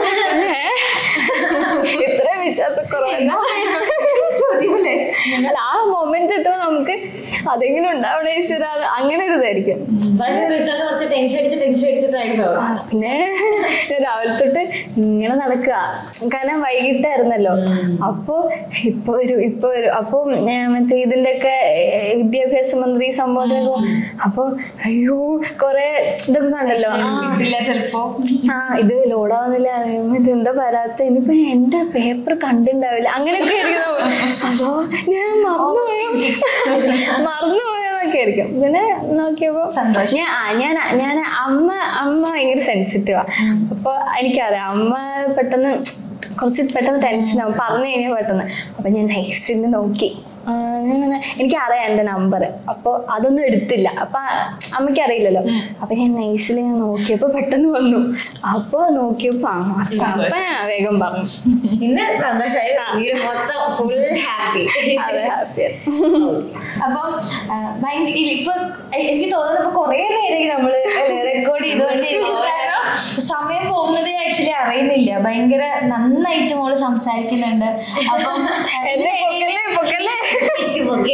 ഇത്ര വിശ്വാസക്കുറവല്ല
ചോദ്യമല്ലേ
അല്ല ആ മൊമെന്റ് എത്തുമ്പോൾ നമുക്ക് അതെങ്കിലും ഉണ്ടാവണേ ഈശ്വര അത് അങ്ങനെ ഒരു ഇതായിരിക്കും
പക്ഷേ റിസൾട്ട് കുറച്ച് ടെൻഷൻ അടിച്ച് ടെൻഷൻ അടിച്ചിട്ടായിരുന്നു
ആ, പിന്നെ ഞാൻ രാവിലെ തൊട്ട് ഇങ്ങനെ നടക്കുക കാരണം വൈകിട്ടായിരുന്നല്ലോ അപ്പോ ഇപ്പൊ ഒരു ഇപ്പൊ ഒരു അപ്പൊ ഞാൻ മറ്റേ ഇതിന്റെ ഒക്കെ വിദ്യാഭ്യാസ മന്ത്രി സംബോധന അപ്പൊ അയ്യോ കൊറേ ഇതൊക്കെ കണ്ടല്ലോ ആ
കിട്ടില്ല ചിലപ്പോ
ആ ഇത് ലോഡാവുന്നില്ല ദൈവമേ, ഇത് എന്താ വരാത്ത ഇനിയിപ്പോ എന്റെ പേപ്പർ കണ്ടിണ്ടാവില്ല അങ്ങനെയൊക്കെ ആയിരിക്കും നമ്മൾ. അപ്പോ ഞാൻ മറന്നുപോയോ മറന്നുപോയോന്നൊക്കെ ആയിരിക്കും പിന്നെ നോക്കിയപ്പോ
സന്തോഷം.
ഞാൻ ആ, ഞാൻ ഞാൻ അമ്മ അമ്മ ഭയങ്കര സെൻസിറ്റീവാ അപ്പൊ എനിക്കറിയാം അമ്മ പെട്ടെന്ന് കുറച്ച് പെട്ടെന്ന് ടെൻഷനാവും പറഞ്ഞു കഴിഞ്ഞാൽ പെട്ടെന്ന് അപ്പൊ ഞാൻ നൈസിൽ നോക്കി ആ, അങ്ങനെ എനിക്കറിയാം എൻ്റെ നമ്പർ അപ്പോൾ അതൊന്നും എടുത്തില്ല അപ്പൊ അമ്മയ്ക്ക് അറിയില്ലല്ലോ അപ്പൊ ഞാൻ നൈസിൽ ഞാൻ നോക്കിയപ്പോ പെട്ടെന്ന് വന്നു അപ്പൊ നോക്കിയപ്പോ ആ, അപ്പൊ ഞാൻ വേഗം പറഞ്ഞു
ഇന്ന് സന്തോഷമായി വീട് മൊത്തം ഫുൾ ഹാപ്പി
അതെ ഹാപ്പി
അപ്പം ആ, ഭയങ്കര ഇപ്പൊ എനിക്ക് തോന്നുന്നു ഇപ്പൊ കൊറേ നേരമായി നമ്മള് റെക്കോർഡ് ചെയ്തുകൊണ്ടിരിക്കുന്നത് കാരണം സമയം പോകുന്നത് ആക്ച്വലി അറിയുന്നില്ല ഭയങ്കര നന്നായിട്ട് മോള് സംസാരിക്കുന്നുണ്ട് അപ്പം
എന്നെ പൊക്കല്ലേ പൊക്കല്ലേ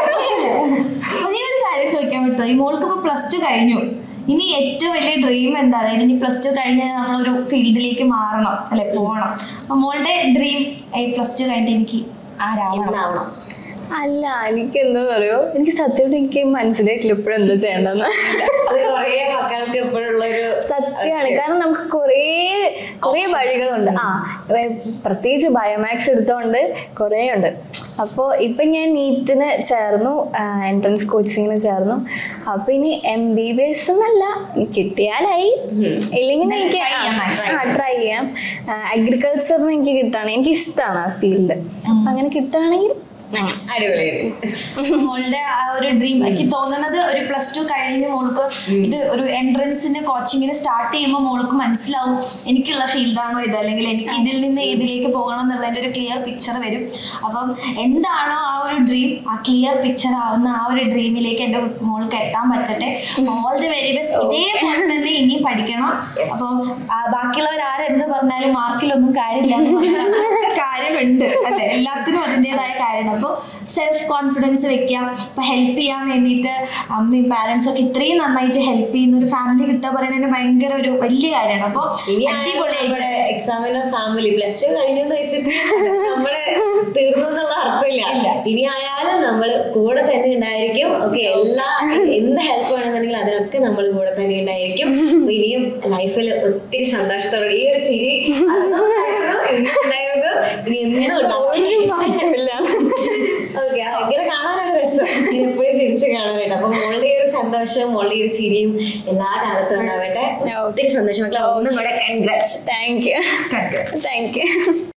ഒരേ ഒരു കാര്യം ചോദിക്കാൻ പറ്റുമോ ഈ മോൾക്ക് ഇപ്പൊ പ്ലസ് ടു കഴിഞ്ഞു ഇനി ഏറ്റവും വലിയ ഡ്രീം എന്താ അതായത് ഇനി പ്ലസ് ടു കഴിഞ്ഞ് നമ്മളൊരു ഫീൽഡിലേക്ക് മാറണം അല്ലെ പോകണം അപ്പൊ മോളുടെ ഡ്രീം പ്ലസ് ടു കഴിഞ്ഞിട്ട് എനിക്ക് ആരാവണം
എന്താവണം
അല്ല എനിക്ക് എന്താ പറയോ എനിക്ക് സത്യമായിട്ട് എനിക്ക് മനസ്സിലായിട്ടില്ല ഇപ്പോഴും എന്താ ചെയ്യേണ്ടെന്ന്
അത് കുറേ മക്കൾക്ക് എപ്പോഴുള്ള ഒരു
സത്യമാണ് കാരണം നമുക്ക് കുറേ കുറേ വഴികളുണ്ട് ആ ഏ, പ്രത്യേകിച്ച് ബയോമാക്സ് എടുത്തോണ്ട് കുറേ ഉണ്ട് അപ്പോൾ ഇപ്പം ഞാൻ നീറ്റിന് ചേർന്നു എൻട്രൻസ് കോച്ചിങ്ങിന് ചേർന്നു അപ്പോൾ ഇനി എം ബി ബി എസ് എന്നല്ല ഇനി കിട്ടിയാലായി ഇല്ലെങ്കിൽ എനിക്ക്
Try ചെയ്യാം, maths.
ട്രൈ ചെയ്യാം അഗ്രികൾച്ചറിന് എനിക്ക് കിട്ടുകയാണ് എനിക്ക് ഇഷ്ടമാണ് ആ ഫീൽഡ് അപ്പം അങ്ങനെ കിട്ടുകയാണെങ്കിൽ അങ്ങനെ
അടിപൊളിയായിരുന്നു
മോളുടെ ആ ഒരു ഡ്രീം എനിക്ക് തോന്നുന്നത് ഒരു പ്ലസ് ടു കഴിഞ്ഞ് മോൾക്ക് ഇത് ഒരു എൻട്രൻസിന് കോച്ചിങ്ങിന് സ്റ്റാർട്ട് ചെയ്യുമ്പോൾ മോൾക്ക് മനസ്സിലാവും എനിക്കുള്ള ഫീൽഡാണോ ഇത് അല്ലെങ്കിൽ എനിക്ക് ഇതിൽ നിന്ന് ഇതിലേക്ക് പോകണം എന്നുള്ളതിന്റെ ഒരു ക്ലിയർ പിക്ചർ വരും അപ്പം എന്താണോ ആ ഒരു ഡ്രീം ആ ക്ലിയർ പിക്ചർ ആവുന്ന ആ ഒരു ഡ്രീമിലേക്ക് എൻ്റെ മോൾക്ക് എത്താൻ പറ്റട്ടെ ഓൾ ദി വെരി ബെസ്റ്റ് ഇതേപോലെ തന്നെ ഇനിയും പഠിക്കണം അപ്പം ആ, ബാക്കിയുള്ളവർ ആരെന്ത് പറഞ്ഞാലും മാർക്കിലൊന്നും കാര്യമില്ല എന്ന് പറഞ്ഞാൽ അതൊക്കെ കാര്യമുണ്ട് അല്ലെ എല്ലാത്തിനും അതിൻ്റെതായ കാര്യമാണ് അപ്പോൾ സെൽഫ് കോൺഫിഡൻസ് വെക്കുക ഇപ്പൊ ഹെൽപ്പ് ചെയ്യാൻ വേണ്ടിയിട്ട് അമ്മയും പാരന്റ്സ് ഒക്കെ ഇത്രയും നന്നായിട്ട് ഹെൽപ്പ് ചെയ്യുന്ന ഒരു ഫാമിലി കിട്ടുക പറയുന്നത് ഭയങ്കര ഒരു വലിയ കാര്യമാണ് അപ്പോൾ
ഇനി
അടിപൊളിയായിട്ട്
എക്സാമിന് ഫാമിലി പ്ലസ് ടു കഴിഞ്ഞു എന്ന് വെച്ചിട്ട് നമ്മള് തീർന്നു എന്നുള്ള അർത്ഥമില്ല ഇനി ആയാലും നമ്മള് കൂടെ തന്നെ ഉണ്ടായിരിക്കും ഓക്കെ എല്ലാ എന്ത് ഹെൽപ്പ് വേണമെന്നുണ്ടെങ്കിൽ അതിനൊക്കെ നമ്മൾ കൂടെ തന്നെ ഉണ്ടായിരിക്കും അപ്പൊ ഇനിയും ലൈഫിൽ ഒത്തിരി സന്തോഷത്തോടെ ഈ ഒരു ചിരി അതുണ്ടായിരുന്നു, ഇനിയുണ്ടായിരുന്നു, ഇനി എന്നും
ഒരു
ഉണ്ടാവും
മാറ്റമില്ല
ഓക്കെ ഇങ്ങനെ കാണാനാണ് രസം എപ്പോഴും ചിരിച്ച് കാണാനായിട്ട് അപ്പൊ മോളുടെ ഈ ഒരു സന്തോഷം മോളുടെ ഈ ഒരു ചിരിയും എല്ലാ കാലത്തും ഉണ്ടാവട്ടെ ഒത്തിരി സന്തോഷം മക്കളെ ഒന്നും കൂടെ congrats
thank you thank U